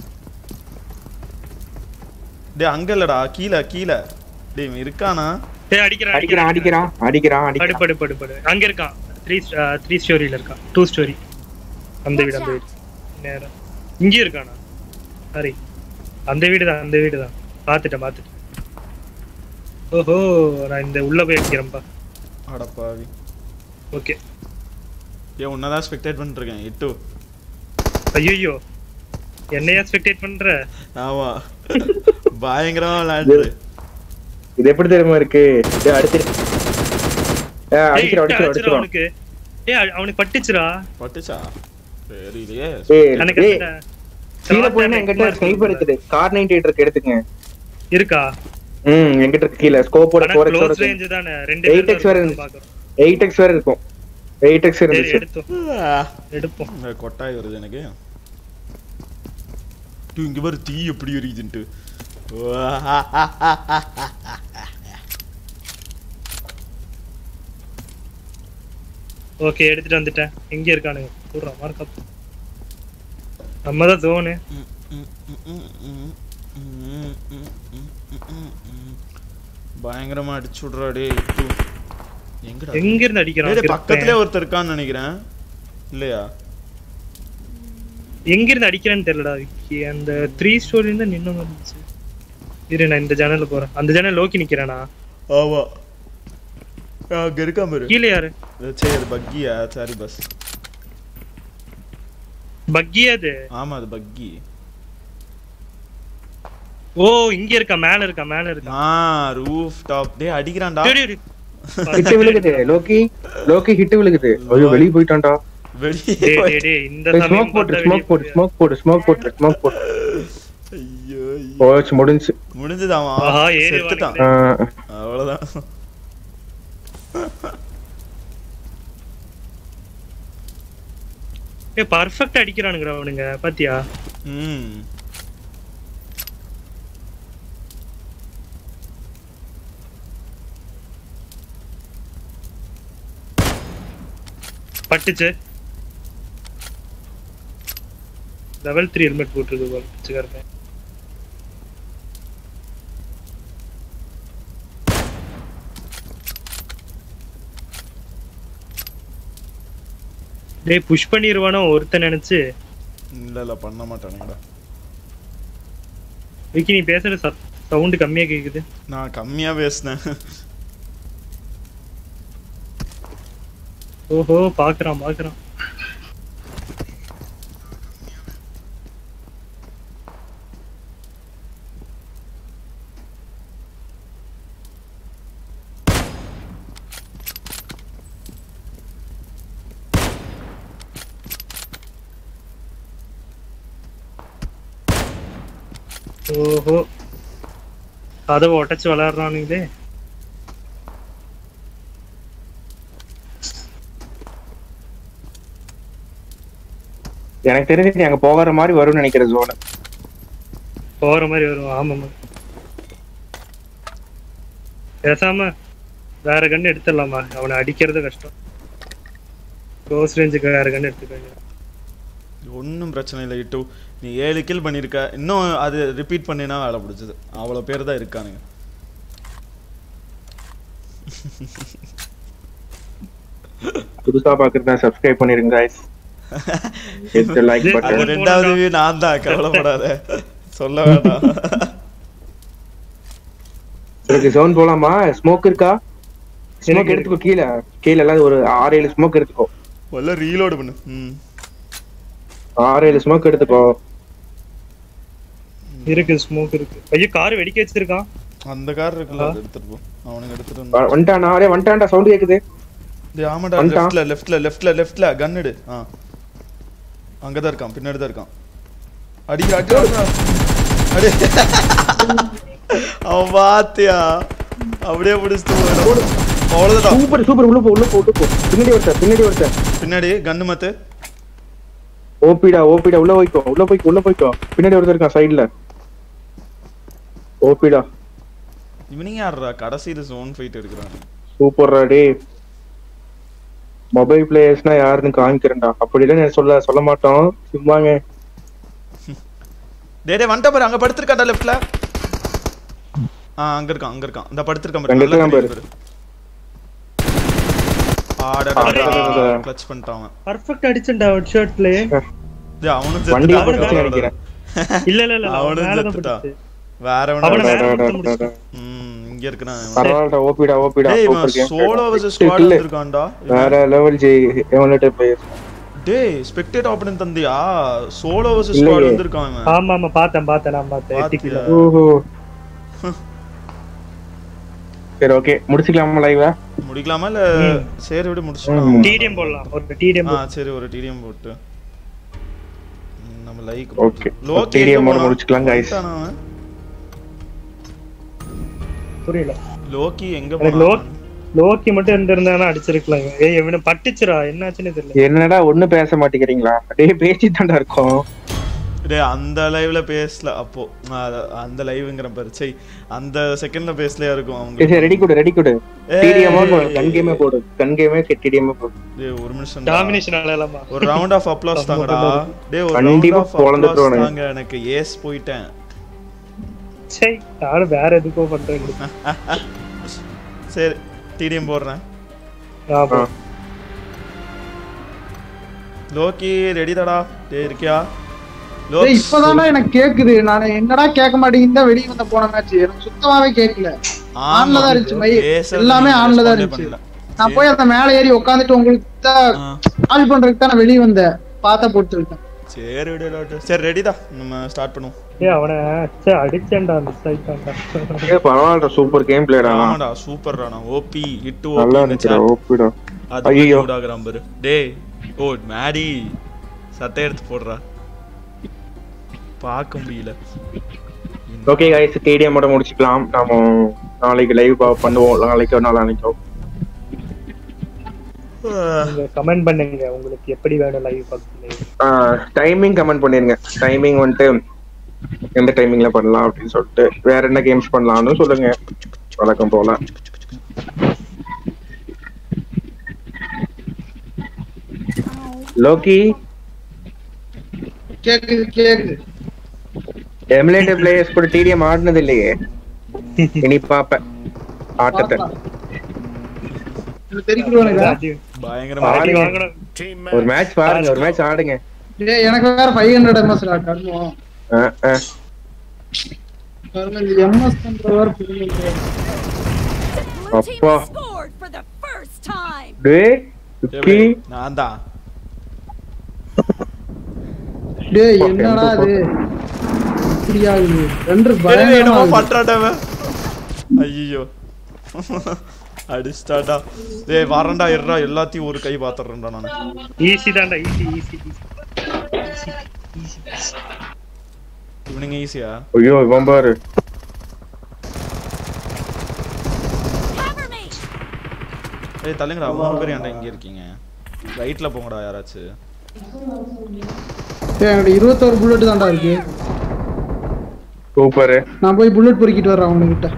டேய் அங்க இல்லடா கீழே கீழே டேய் இவன் இருக்கானா டேய் அடிக்கிறான் அடிக்கிறான் அடிக்கிறான் அடிக்கிறான் படு அடிக்கிறான் படு படு படு அங்க இருக்கான் த்ரீ த்ரீ ஸ்டோரியில இருக்கான் டூ ஸ்டோரி அந்த வீடு Watch அந்த out. வீடு நேரம் இங்கேயும் இருக்கானா சரி அந்த வீடு தான் அந்த வீடு தான் பார்த்துட்டேன் பார்த்துட்டேன் ஓஹோ நான் இந்த உள்ள போய் வைக்கிறேன்ப்பா அடப்பாவி ஓகே ஏன் உன்னதான் ஸ்பெக்டேட் பண்ணிட்டு இருக்கேன் எட்டு ஐயோ என்னையா ஸ்பெக்டேட் பண்ற ஆமா பயங்கரமா விளையாண்டு இது எப்படி தெரியுமா இருக்கு டேய், அடிச்சிரு ஏ, டேய், அடிக்கிறோம் இட்டு அடிக்கிறோம் அடிச்சிரு அடிக்கிறோம் அவனுக்கு டேய் அவ- அவனுக்கு பட்டுச்சுடா பட்டுச்சா தெரியலையே ஏய், எனக்கு ஏய், அந்த கீழே short போயினா and என்கிட்ட mark ஸ்னைப்பர் இருக்குது கார் நைன்டி எயிட் இருக்கு எடுத்துங்க இருக்கா ம் என்கிட்ட இருக்கு கீழே ஸ்கோப்போட ஆனா ஃபோர் க்ளோஸ் எக்ஸ் ரேஞ்ச் தானே ரெண்டு 8x பேர் வேற தான் இருந்துச்சு. பாக்குறோம் எயிட் எக்ஸ் வேற இருக்கும் எயிட் எக்ஸ் சரி இருந்துச்சு எடுத்தோம் எடுப்போம் இந்த கொட்டாய் வருது எனக்கு டூ இங்க பாரு தீ எப்படி எரியுதுன்ட்டு ஓகே எடுத்துட்டு வந்துட்டேன் எங்க இருக்கானுங்க சொல்றா மார்க்கப் நம்ம தான் ஜோனு பயங்கரமா அடிச்சு விடுறா டேய் டூ எங்கடா எங்க இருந்து அடிக்கிறான் டேய், டேய், கிறுக்கன்? பக்கத்துலயே ஒருத்தர் இருக்கான்னு நினைக்கிறேன் இல்லையா எங்க இருந்து அடிக்கிறான்னு தெரியலடா விக்கி அந்த த்ரீ ஸ்டோரி இருந்து நின்னு வந்துச்சு இரு நான் இந்த ஜன்னல்ல போறேன் அந்த ஜன்னல் லோக்கி நிக்கிறானா ஆமா அங்க இருக்கா பாரு கீழே யாரு சரி அது பக்கியா சரி பஸ் பக்கியா அது ஆமா அது பக்கி ஓ இங்க இருக்கா மேல இருக்கா மேல இருக்கா ஆ ரூஃப் டாப் டேய் அடிக்கிறான்டா டேய், டேய், டேய். ஹிட் விழுகுது லோக்கி லோக்கி ஹிட் விழுகுது ஐயோ வெளிய போயிட்டான்டா வெளியே டேய், போய்- டேய், டேய், இந்த ஸ்மோக் சமயம் போட்டு பார்த்தா ஸ்மோக் போட்டு வெளிய ஸ்மோக் போட்டு ஸ்மோக் போட்டு ஸ்மோக் போட்டு ஐயோ ஐயோ. போச்சு முடிஞ்சு முடிஞ்சுதாமா ஆஹா, ஏறி செத்துட்டான் வாருங்களே. அவ்வளவுதான் ஏய் பர்ஃபெக்ட் அடிக்கிறானுங்கடா அவனுங்க பாத்தியா ம் பட்டுச்சு லெவல் த்ரீ ஹெல்மெட் போட்டிருக்கு போல பிச்சைக்காரன் டேய் புஷ் பண்ணிடுவானோ ஒருத்தன் நினைச்சு இல்ல இல்ல பண்ண மாட்டானுங்கடா விக்கி நீ பேசுற சவுண்ட் கம்மியா கேக்குது நான் கம்மியா பேசினேன் ஓஹோ பாக்குறான் பாக்குறான் ஓஹோ கதவை உடைச்சு விளையாடுறானுங்களே எனக்கு தெரிஞ்சு நீ அங்க போகிற மாதிரி வரும்னு நினைக்கிற ஜோன் போற மாதிரி வரும் ஆமாமா பேசாம வேற கண்ணு எடுத்துடலாமா அவனை அடிக்கிறது கஷ்டம் க்ளோஸ் ரேஞ்சுக்கு வேற கண்ணு எடுத்துக்கோங்க ஒன்றும் பிரச்சனை இல்லை இட்டு நீ ஏழு கில் பண்ணியிருக்க இன்னும் அது ரிப்பீட் பண்ணினா வேலை பிடிச்சது அவ்வளோ பேர் தான் இருக்கானுங்க புதுசா பாக்குறதா சப்ஸ்கிரைப் பண்ணிருங்க guys hit the like இது- அது button ரெண்டாவது view நான் தான் கவலைப்படாத சொல்ல வேண்டாம் உங்களுக்கு ஜோன் போலாமா ஸ்மோக் இருக்கா ஸ்மோக் இருக்கு. எடுத்துக்கோ கீழே கீழே எல்லாம் ஒரு ஆறு ஏழு ஸ்மோக் எடுத்துக்கோ முதல்ல ரீலோடு பண்ணு ம் ஆறு ஏழு ஸ்மோக் எடுத்துக்கோ இருக்கு ஸ்மோக் இருக்கு ஐயோ கார் வெடிக்க வச்சிருக்கான் அந்த கார் இருக்குல்ல அதை எடுத்துட்டு போ அவனுக்கு எடுத்துட்டு வ- வந்து வந்துட்டானா அரே வந்துட்டான்டா சவுண்ட் கேக்குது டேய், ஆமாடா வந்துட்டான். லெஃப்ட்ல லெஃப்ட்ல லெஃப்ட்ல லெஃப்ட்ல கன் எடு ஆ அங்கதான் இருக்கான் பின்னாடி தான் இருக்கான் அடிக்க அடி அடி அவன் பாத்தியா அப்படியே பிடிச்சிட்டு போயிடும் அவ்வளவுதான் சூப்பர் சூப்பர் உள்ள போ உள்ள போ உள்ள போ பின்னாடி ஒருத்தர் பின்னாடி ஒருத்தர் பின்னாடி கன்னு மத்து ஓபிடா ஓபிடா உள்ள போய்க்கோ உள்ள போய்க்கோ உள்ள போய்க்கோ பின்னாடி ஒருத்தர் இருக்கான் சைடுல ஓபிடா இவனிங்க யாருடா கடைசியில ஜோன் ஃபைட் எடுக்கிறாங்க சூப்பர்ரா டே மொபைல் பிளேயர்ஸ்னா யாருன்னு காமிக்கிறேன்டா அப்படிலாம் நான் சொல்ல சொல்ல மாட்டோம் சும்மாங்க டேய் டேய் வந்துட்ட பாரு அங்க படுத்திருக்காடா லெஃப்ட்ல ஆ அங்க இருக்கான் அங்க இருக்கான் இந்த படுத்திருக்கான் பாரு அங்க நல்லா இருக்கான் தெரியுது பாரு ஆடா அடடடடா. கிளட்ச் பண்ணிட்டான் அவன் பர்ஃபெக்ட் அடிச்சண்டா ஒரு ஷர்ட்ல டேய் அவனும் வண்டி செத்துட்டான் அவனும் போட்டு அவனோட. நினைக்கிறேன் இல்ல இல்ல இல்ல அவன் அவனும் மேலதான் செத்துட்டான். பட்டுச்சு. வேற அவனை ஒண்ணு மேல கொடுத்து முடிச்சிட்டான். ம் இங்க இருக்கிறான் இவன். பரவாயில்லடா ஓபிடா ஓபிடா டேய் இவன் super game solo versus squad இல்ல வந்திருக்கான்டா வேற லெவல் ஜி எவனட்ட பிளேயர் டேய் ஸ்பெக்டேட் ஆப்பனன்ட் தந்தியா சோலோ வெர்சஸ் இல்லையே. ஸ்குவாட் வந்திருக்கான் இவன் ஆமா ஆமா பார்த்தேன் பார்த்தேன் நான் பார்த்தேன் பாத்தியா? எட்டிக்கல ஓஹோ சரி ஓகே முடிச்சுக்கலாமா லைவ் முடிக்கலாமா இல்ல ம். சரி விடு முடிச்சுக்கலாம் ம். டிடிஎம் போடலாம் ஒரு டிடிஎம் ஆ சரி ஒரு டிடிஎம் போட்டு ம், நம்ம லைக் Okay. TDM ஓட முடிச்சுக்கலாம், guys. புரியல லோக்கி எங்க எனக்கு போனான் லோ- லோக்கி மட்டும் இருந்திருந்தானா அடிச்சிருக்கலாம் ஏய் இவனை பட்டுச்சுடா என்னாச்சுன்னு தெரியல என்னடா ஒண்ணு பேச மாட்டேங்கிறீங்களா டேய் பேசி தாண்டா இருக்கோம் டேய் அந்த லைவ்ல பேசல அப்போ அ- அந்த லைவ்ங்கிற பாரு சை அந்த செகண்ட்ல பேசலையா இருக்கும் அவங்க சரி ரெடி கொடு ரெடி கொடு ஏய். டிடிஎம் கன் கேமே போடு கன் கேமே டிடிஎம் போடு டேய் ஒரு நிமிஷம் டாமினேஷன் ஆளலாமா ஒரு ரவுண்ட் ஆஃப் அப்ளாஸ் தாங்கடா டேய் ஒரு ரவுண்ட் கண்டிப்பா ஆஃப் பொளந்துட்டு அப்ளாஸ் வானுங்க. தாங்க எனக்கு ஏஸ் போயிட்டேன் சரி நானும் வேற எதுக்கோ பண்றேன் சரி டிடிஎம் போடுறேன் ஆமா ஆ. லோக்கி ரெடி தாடா டேய் இருக்கியா டேய், லோக் இப்பதான்டா எனக்கு கேக்குது நான் என்னடா கேட்க மாட்டேங்குது வெளிய வந்த போன மேட்ச் எனக்கு சுத்தமாவே கேட்கல ஆன்ல தான் இருந்துச்சு மை பேசுறது எல்லாமே நீங்க ஆன்ல தான் respond இருந்துச்சு பண்ணல. நான் போய் அந்த மேல ஏறி உட்காந்துட்டு உங்களுக்கு தான் ஆ, கால் பண்றதுக்கு தான் நான் வெளிய வந்தேன் பார்த்தா போட்டு இருக்கேன் சரி விடு டாக்டர் சரி ரெடி தான் நம்ம ஸ்டார்ட் பண்ணுவோம் ஏய் அவனை ச்சே, அடிச்சேன்டா மிஸ் ஆயிட்டான்டா ஏ பரவாயில்ல சூப்பர் கேம் பிளேடா ஆமாடா சூப்பர்டா நான் ஓபி இட்டு நல்லா ஓபி இருந்துச்சுடா ஓபிடா அது ஐயையோ. சூடாகிறான் பாரு டேய் ஓ மேடி சட்டை எடுத்து போடுறா பார்க்க முடியல ஓகே கைஸ் கேடிஎம் மட்டும் முடிச்சுக்கலாம் நாம நாளைக்கு லைவ் பண்ணுவோம் நாளைக்கோ நாளானைக்கோ நீங்க கமெண்ட் பண்ணுங்க உங்களுக்கு எப்படி வேணும் லைவ் பக்கத்துல டைமிங் கமெண்ட் பண்ணிருங்க டைமிங் வந்துட்டு எந்த டைமிங்ல பண்ணலாம் அப்படின்னு சொல்லிட்டு வேற என்ன கேம்ஸ் பண்ணலாம்னு சொல்லுங்க வழக்கம் போல லோக்கி கேக்குது கேக்குது எமுலேட்டர் பிளேயர்ஸ் கூட டிடிஎம் ஆடினது இல்லையே இனி பாப்பேன் ஆட்டத்தை எனக்கு தெரிவிக்கிறோம் அடி பயங்கரமா அடி பாருங்க. வாங்கணும் ஒரு மேட்ச் பாருங்க ஒரு மேட்ச் ஆடுங்க டேய் எனக்கு வேற ஃபைவ் ஹண்ட்ரட் எம்எஸ்டா கருமம் அஹ், அஹ். கருமம் இந்த எம்எஸ் பண்ற வேற புரியுது Blue team Appa. scored for the first time. டேய் சுக்கி நான் தான் டேய் என்னடா இது இப்படி ஆகுது ரெண்டு என்னமோ பயங்கரமா பண்றாடவன் ஐயோ அடிச்சிட்டாடா டேய் வரேன்டா இருடா எல்லாத்தையும் ஒரு கை பாத்துறேன்டா நான் ஈஸி தான்டா ஈஸி ஈஸி இவனுங்க ஈஸியா ஐயோ இவன் பாரு Cover me. ஏய் தள்ளுங்கடா மூணு பேர் ஏன்டா இங்க இருக்கீங்க ரைட்ல போங்கடா யாராச்சும் டேய் என்னோட இருபத்தோரு புல்லட் தான்டா இருக்கு சூப்பர் நான் போய் புல்லட் பொறுக்கிட்டு வர்றேன் அவனுக்கிட்ட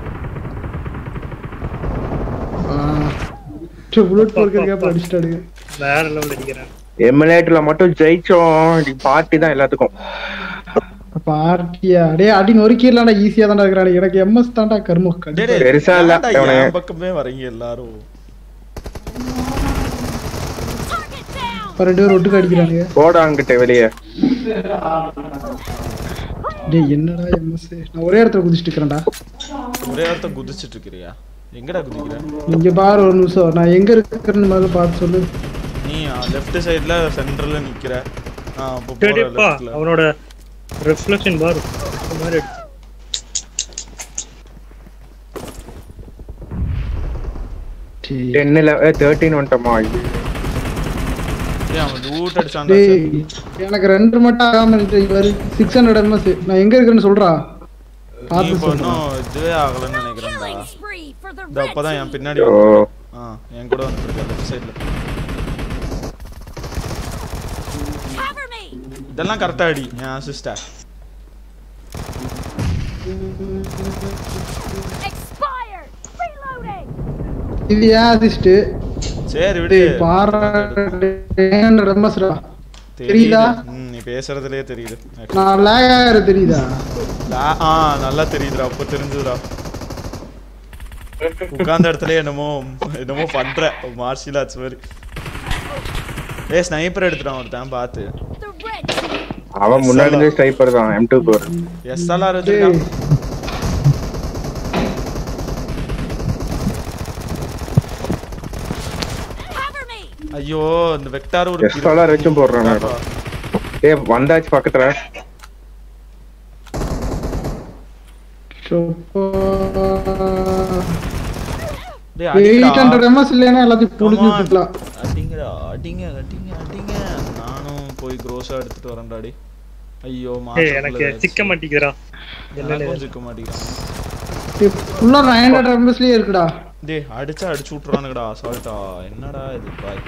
புல்லட் பொறுக்கிறதுக்கு அடிச்சிட்டாடுங்க வேற லெவல் அடிக்கிறேன் எமுலேட்டர்ல மட்டும் ஜெயிச்சோம் பார்ட்டி தான் எல்லாத்துக்கும் பார்ட்டியா டேய் அடி நொறுக்கிடலாம்டா ஈஸியா தான்டா இருக்கிறான் எனக்கு எம்எஸ் தான்டா கருமம் டேய், கண்டிப்பா. டேய், பெருசா இல்ல, ஏன்டா இவனுங்க. என் பக்கமே வரீங்க எல்லாரும் Target down. இப்ப ரெண்டு பேரும் ஒட்டுக்கு அடிக்கிறானுங்க போடாங்கிட்ட வெளியே டேய் என்னடா எம்எஸ் நான் ஒரே இடத்துல குதிச்சிட்டு இருக்கிறேன்டா ஒரே இடத்த குதிச்சிட்டு இருக்கிறியா எங்கடா குதிக்கிற இங்க பாரு ஒரு நிமிஷம் நான் எங்க இருக்கிறேன்னு முதல்ல பார்த்து சொல்லு நீ லெஃப்ட் சைடுல சென்டர்ல நிக்கிற ஆ அப்போ போற டேடிப்பா லெஃப்ட்ல அவனோட ரிஃப்ளெக்ஷன் பாரு இந்த மாதிரி அடிச்சு. டென்னுல தேர்ட்டின் வந்துட்டோமா ஏய் அவன் லூட் அடிச்சான்டா டேய் எனக்கு ரெண்டு மட்டும் ஆகாம இவரு சிக்ஸ் ஹண்ட்ரட் எம்எஸ் நான் எங்க இருக்கிறேன்னு சொல்றா நீ பார்த்து இப்போ சொல்றேன் இன்னும் இதுவே ஆகலன்னு நினைக்கிறேன்டா Killing spree for the இந்த red அப்பதான் என் team. பின்னாடி ஓ வந்து ஆ என் கூட வந்துருக்க லெஃப்ட் சைடுல Cover me. இதெல்லாம் கரெக்டா அடி என் அசிஸ்டர் Expired. Reloading. இது ஏன் அசிஸ்ட் சரி விடு டேய் பாரு ஹண்ட்ரட் எம்எஸ்டா தெரியுதா? ம் நீ பேசுறதுலயே தெரியுது நான் லேக் ஆகிறது தெரியுதா லா- ஆ நல்லா தெரியுதுடா அப்ப தெரிஞ்சுதுடா உட்கார்ந்த இடத்துல என்னமோ என்னமோ பண்ற மார்ஷியல் ஆர்ட்ஸ் மாதிரி ஏய் ஸ்னைப்பர் எடுத்துட்டான் ஒருத்தன் பார்த்து The red team. அவன் முன்னாடி இருந்தே ஸ்டைப்பர் தான் எம் டூ கோர் எஸ்எல்ஆர் டேய் வச்சிருக்கான் Cover me. ஐயோ இந்த வெக்டார் ஒரு எஸ்ஆர்ஆர் வச்சும் போடுறான் மேடம் ஏ வந்தாச்சு பக்கத்துல டேய் எயிட் அடிங்கடா ஹண்ட்ரட் எம்எஸ் இல்லைன்னா எல்லாத்தையும் Come புடிச்சு on. விட்டுலாம் அடிங்கடா அடிங்க அடிங்க அடிங்க நானும் போய் க்ரோஸா எடுத்துட்டு வரேன்டா டி ஐயோ ஏய் எனக்கு சிக்க மாட்டேங்கிறா எனக்கும் சிக்க மாட்டேங்கிறான் ஃபுல்லா நைன் ஹண்ட்ரட் எம்எஸ்லயே இருக்குடா டேய் அடிச்சா அடிச்சு விட்டுறானுங்கடா அசால்ட்டா என்னடா இது பாய்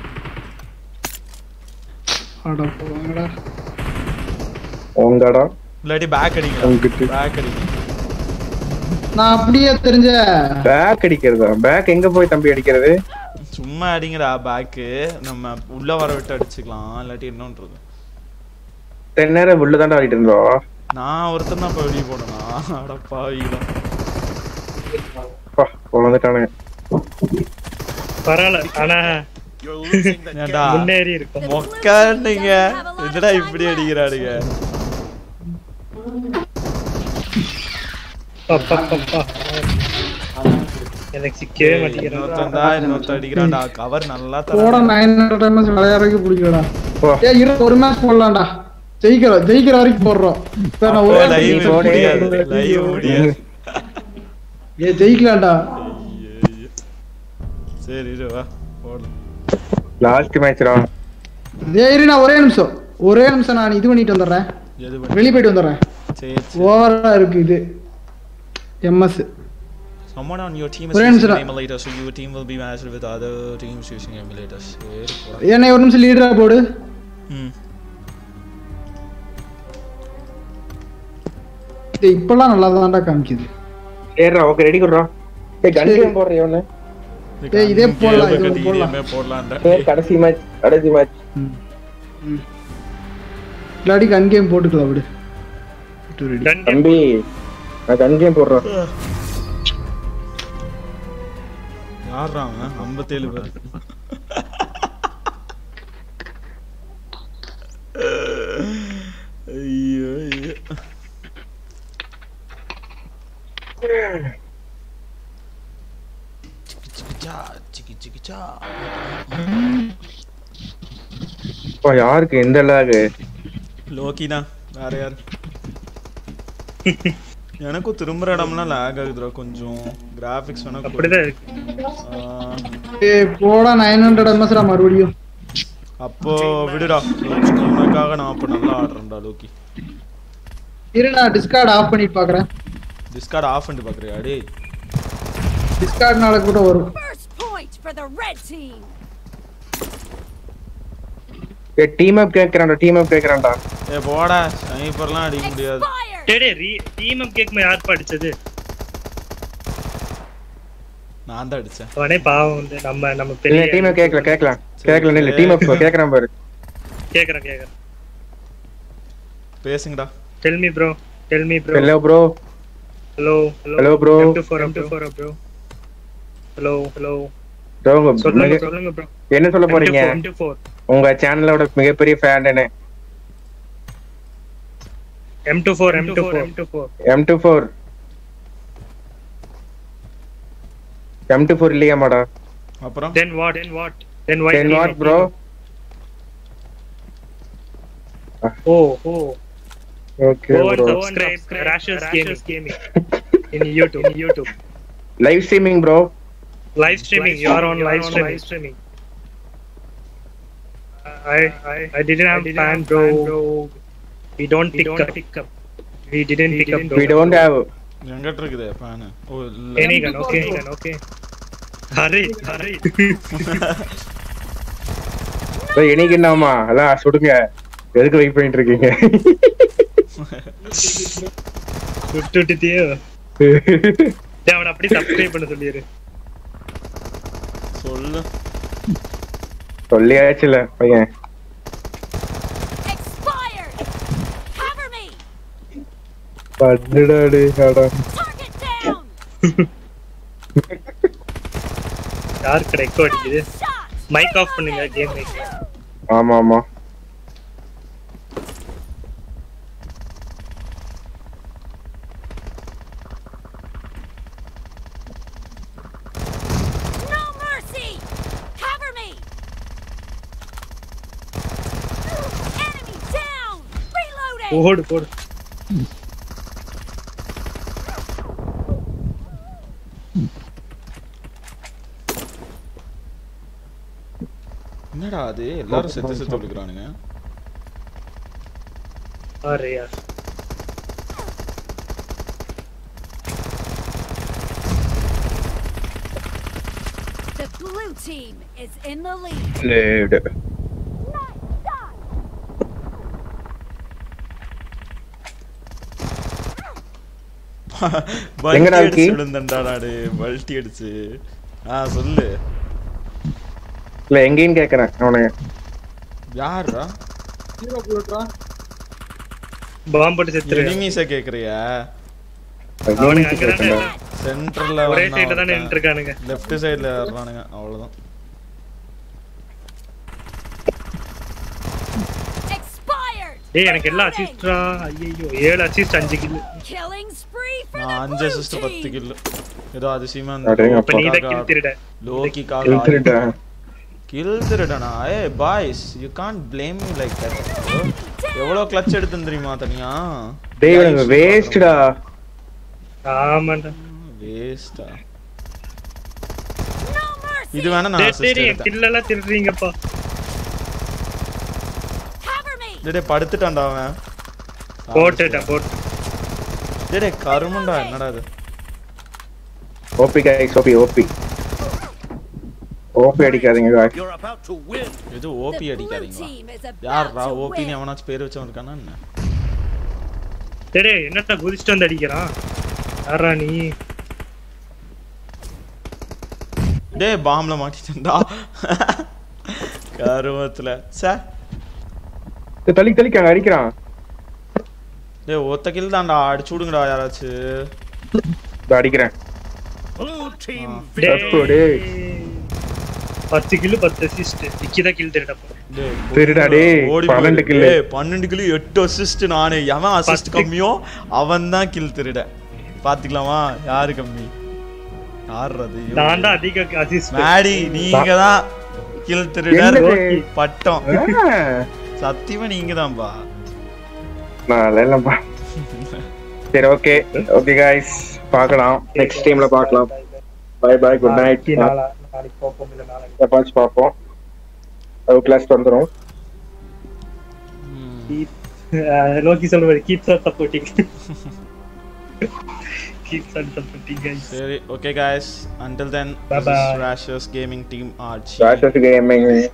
அட போங்கடா உங்கடா இல்லாட்டி பேக் அடிங்க உங்கிட்டு. பேக் அடிங்க நான் அப்படியே தெரிஞ்ச பேக் அடிக்கிறதா பேக் எங்க போய் தம்பி அடிக்கிறது சும்மா அடிங்கடா பேக்கு நம்ம உள்ள வர விட்டு அடிச்சுக்கலாம் இல்லாட்டி என்னன்றது தென் நேரம் உள்ள தாண்டா ஆடிட்டு இருந்தோம் நான் ஒருத்தன் தான் இப்போ வெளியே போனேனா அடப்பா வீடா குழந்துட்டானுங்க பரவாயில்ல ஆனா ஏன்டா முன்னேறி இருக்கும் மொக்கானுங்க என்னடா இப்படி அடிக்கிறானுங்க பா, பா, பா, பா. எனக்கு சிக்கவே இன்னொருத்தன் மாட்டேங்கிறான் தான் இன்னொருத்தன் அடிக்கிறான்டா கவர் நல்லா போட தர நைன் ஹண்ட்ரட் எம்எஸ் விளையாடுறதுக்கு பிடிக்கலடா போ. ஏ இரு ஒரு மேட்ச் போடலாம்டா ஜெயிக்கிறோம் ஜெயிக்கிற வரைக்கும் போடுறோம் இப்ப நான் ஒரு அப்ப live நீ போடு. முடியாது live முடியாது ஏ ஜெயிக்கலாம்டா ஐயையோ. சரி இரு வா போடலாம் லாஸ்ட் மேட்ச்ரா ஏய் இரு நான் ஒரே நிமிஷம் ஒரே நிமிஷம் நான் இது பண்ணிட்டு வந்துடுறேன் எது பண்ணி வெளியே போயிட்டு வந்துடுறேன் சரி சரி ஓவரா இருக்கு இது எம்எஸ் Someone on your team is Friends, using ra- emulator, so your team will be matched with other teams using emulators. சரி போடா. என்னை ஒரு நிமிஷம் லீடரா போடு ம் டேய், இப்பெல்லாம் நல்லா தான்டா காமிக்குது ஏறா ஓகே ரெடி குடுறா ஏய் கன் கேம் போடுறியா ஒண்ணு ஏய், இதே போடலாம், இது கட்டி போடலாம். இதே போடலாம்டா. ஏய் கடைசி மேட்ச் கடைசி மேட்ச் இல்லாட்டி கன் கேம் போட்டுக்கலாம் விடு விட்டு ready. Gun game. தம்பி நான் கன் கேம் போடுறேன் யார்றா அவன்? 57 பேர். ஐயோ ஐயோ சிக்கிச்சா சிக்கி சிக்கிச்சா அப்பா யாருக்கு எந்த லாகு லோக்கி தான் வேற யார் எனக்கும் திரும்புற இடம்லாம் லேக் ஆகுதுடா கொஞ்சம் கிராஃபிக்ஸ் வேணா அப்படிதான் இருக்கு ஆஹ், ஏய் போடா நைன் ஹண்ட்ரட் எம்எஸ்டா மறுபடியும் அப்போ விடுடா உனக்காக நான் அப்போ நல்லா ஆடுறேன்டா லோக்கி இரு நான் டிஸ்கார்ட் ஆஃப் பண்ணிட்டு பாக்குறேன் டிஸ்கார்ட் ஆஃப் பண்ணிட்டு பாக்குறியா டேய் டிஸ்கார்ட்னால கூட வரும் First point for the red team. ஏய் டீம் அப் கேக்குறான்டா டீம் அப் கேக்குறான்டா ஏ போடா ஸ்னைப்பர்லாம் அடிக்க முடியாது Expired. டேய் டேய் டீம் அப் கேக் யார் படிச்சது நான் தான் அடிச்சேன் அவனே பாவம் வந்து நம்ம நம்ம இல்ல பெரிய டீம் அப் கேக்கல கேக்கலாம் கேக்கல இல்ல டீம் அப் கேக்குறான் பாரு கேக்குறேன் கேக்குறேன் பேசுங்கடா tell me bro tell me bro hello bro hello hello Hello, bro. M24 M24 bro hello hello சொல்லுங்க சொல்லுங்க மிக- சொல்லுங்க ப்ரோ என்ன சொல்ல போறீங்க M24 உங்க சேனலோட மிகப்பெரிய fan M24 M24 M24 M two four M two four இல்லையா மாடா அப்புறம் then what then what then why then team what up? Bro oh oh okay go and bro subscribe Rashers Gaming in YouTube in YouTube live streaming bro live streaming you are on live streaming I I I didn't have fan bro we don't pick up we didn't pick up we don't have எங்கிட்ட இருக்குது fan ஓ இல்ல any gun okay gun okay hurry hurry இன்னைக்கு என்னமா அதான் சுடுங்க எதுக்கு wait பண்ணிட்டு இருக்கீங்க விட்டுட்டியோ அவன் அப்படி சப்ஸ்கிரைப் பண்ண சொல்லிரு சொல்லு சொல்லியாச்சுல பையன் Expired. Cover me. பண்ணுடாடு அடா Target down. யார் கடை எக்கோ அடிக்குது Shot. மைக் ஆஃப் பண்ணுங்க கேம் மைக் ஆமா ஆமா No mercy. Cover me. Enemy down. Reloading. ஓடு போடு என்னடா அது எல்லாரும் செத்து செத்து விழுக்கிறானுங்க அரே யார் The blue team is in the lead. Lead Nice shot. எங்கடா வல்ட்டி இருக்கி? அடிச்சு விழுந்தேன்டா நாடு வல்ட்டி அடிச்சு ஆ சொல்லு இல்ல எங்கேயும் கேக்குறேன் அவனுங்க யாருடா ஹீரோ புல்லட்ரா பாம்பு போட்டு செத்துரு எனிமீஸ கேக்குறியா அவனுங்க அங்கதானே கேக்குறேன். எல்லாம் சென்டர்ல ஒரே சைடுல தானே நின்று இருக்கானுங்க லெஃப்ட் சைடுல வர்றானுங்க அவ்வளவுதான் Expired. டேய் எனக்கு எல்லாம் Reloading. அசிஸ்ட்ரா ஐயோ ஏழு அசிஸ்ட் அஞ்சு கில் Killing spree for நான் the அஞ்சு blue அசிஸ்ட் பத்து team. கில் ஏதோ அதிசயமா அடேங்க அப்ப நீ தான் கில் திருட லோக்கிக்காக இழுத்துட்டேன் கில் திருடனா ஏ boys you can't blame me like that bro. Enemy எவ்வளவு கிளட்ச் எடுத்தேன் தெரியுமா தனியா டேய் இவனுங்க வேஸ்டா ஆமாண்டா வேஸ்டா No mercy. இது வேணா நான் சரி assist சரி எடுத்தேன் கில்லெல்லாம் திருடுறீங்கப்பா Cover me. டேய் டேய், படுத்துட்டான்டா அவன் போட்டுட்டேன் போட்டு டேய் டேய், கருமண்டா என்னடா இது OP guys OP OP OP அடிக்காதீங்க guys. You're about to win. இது The ஓபி blue அடிக்காதீங்களா team is யார்ரா about to ஓபின்னு win. எவனாச்சும் பேர் வச்சவன் இருக்கானா என்ன சரி என்னடா குதிச்சுட்டு வந்து அடிக்கிறான் யாரா நீ டேய் பாம்ல மாட்டிட்டேன்டா கருமத்துல சே டேய், தள்ளி தள்ளிக்காங்க அடிக்கிறான் டேய் ஒத்த கில் தான்டா அடிச்சு விடுங்கடா யாராச்சும் இதோ அடிக்கிறேன் Blue team டேய். தப்பு, டேய். பத்து கில்லு பத்து அசிஸ்ட் இக்கிதான் கில் திருட போறேன் டேய், சரிடா, டேய், ஓடி பன்னெண்டு போயிரு. kill. டேய், பன்னெண்டு கிலோ எட்டு அசிஸ்ட் நானு எவன் அசிஸ்ட் பத்து. கம்மியோ அவன் தான் கில் திருட பாத்துக்கலாமா யாரு கம்மி யாருறது நான் தான் அதிக அசிஸ்ட் மேடி நீங்க தான் கில் திருடர் என்னது? பட்டம் ஆ, சத்தியமா நீங்க தான்பா நான் அதெல்லாம் இல்லப்பா சரி ஓகே ஓகே கைஸ் பார்க்கலாம் நெக்ஸ்ட் டைம்ல பார்க்கலாம் பை பை குட் நைட் நாளா நாளைக்கு பார்ப்போம் இல்ல நாளைக்கு எப்பாச்சும் பார்ப்போம் கிளாஸ் வந்துடும் லோகி சொல்லுவாரு keeps on supporting keeps on supporting guys சரி okay guys until then Bye this is bye. Rashers gaming team RG gaming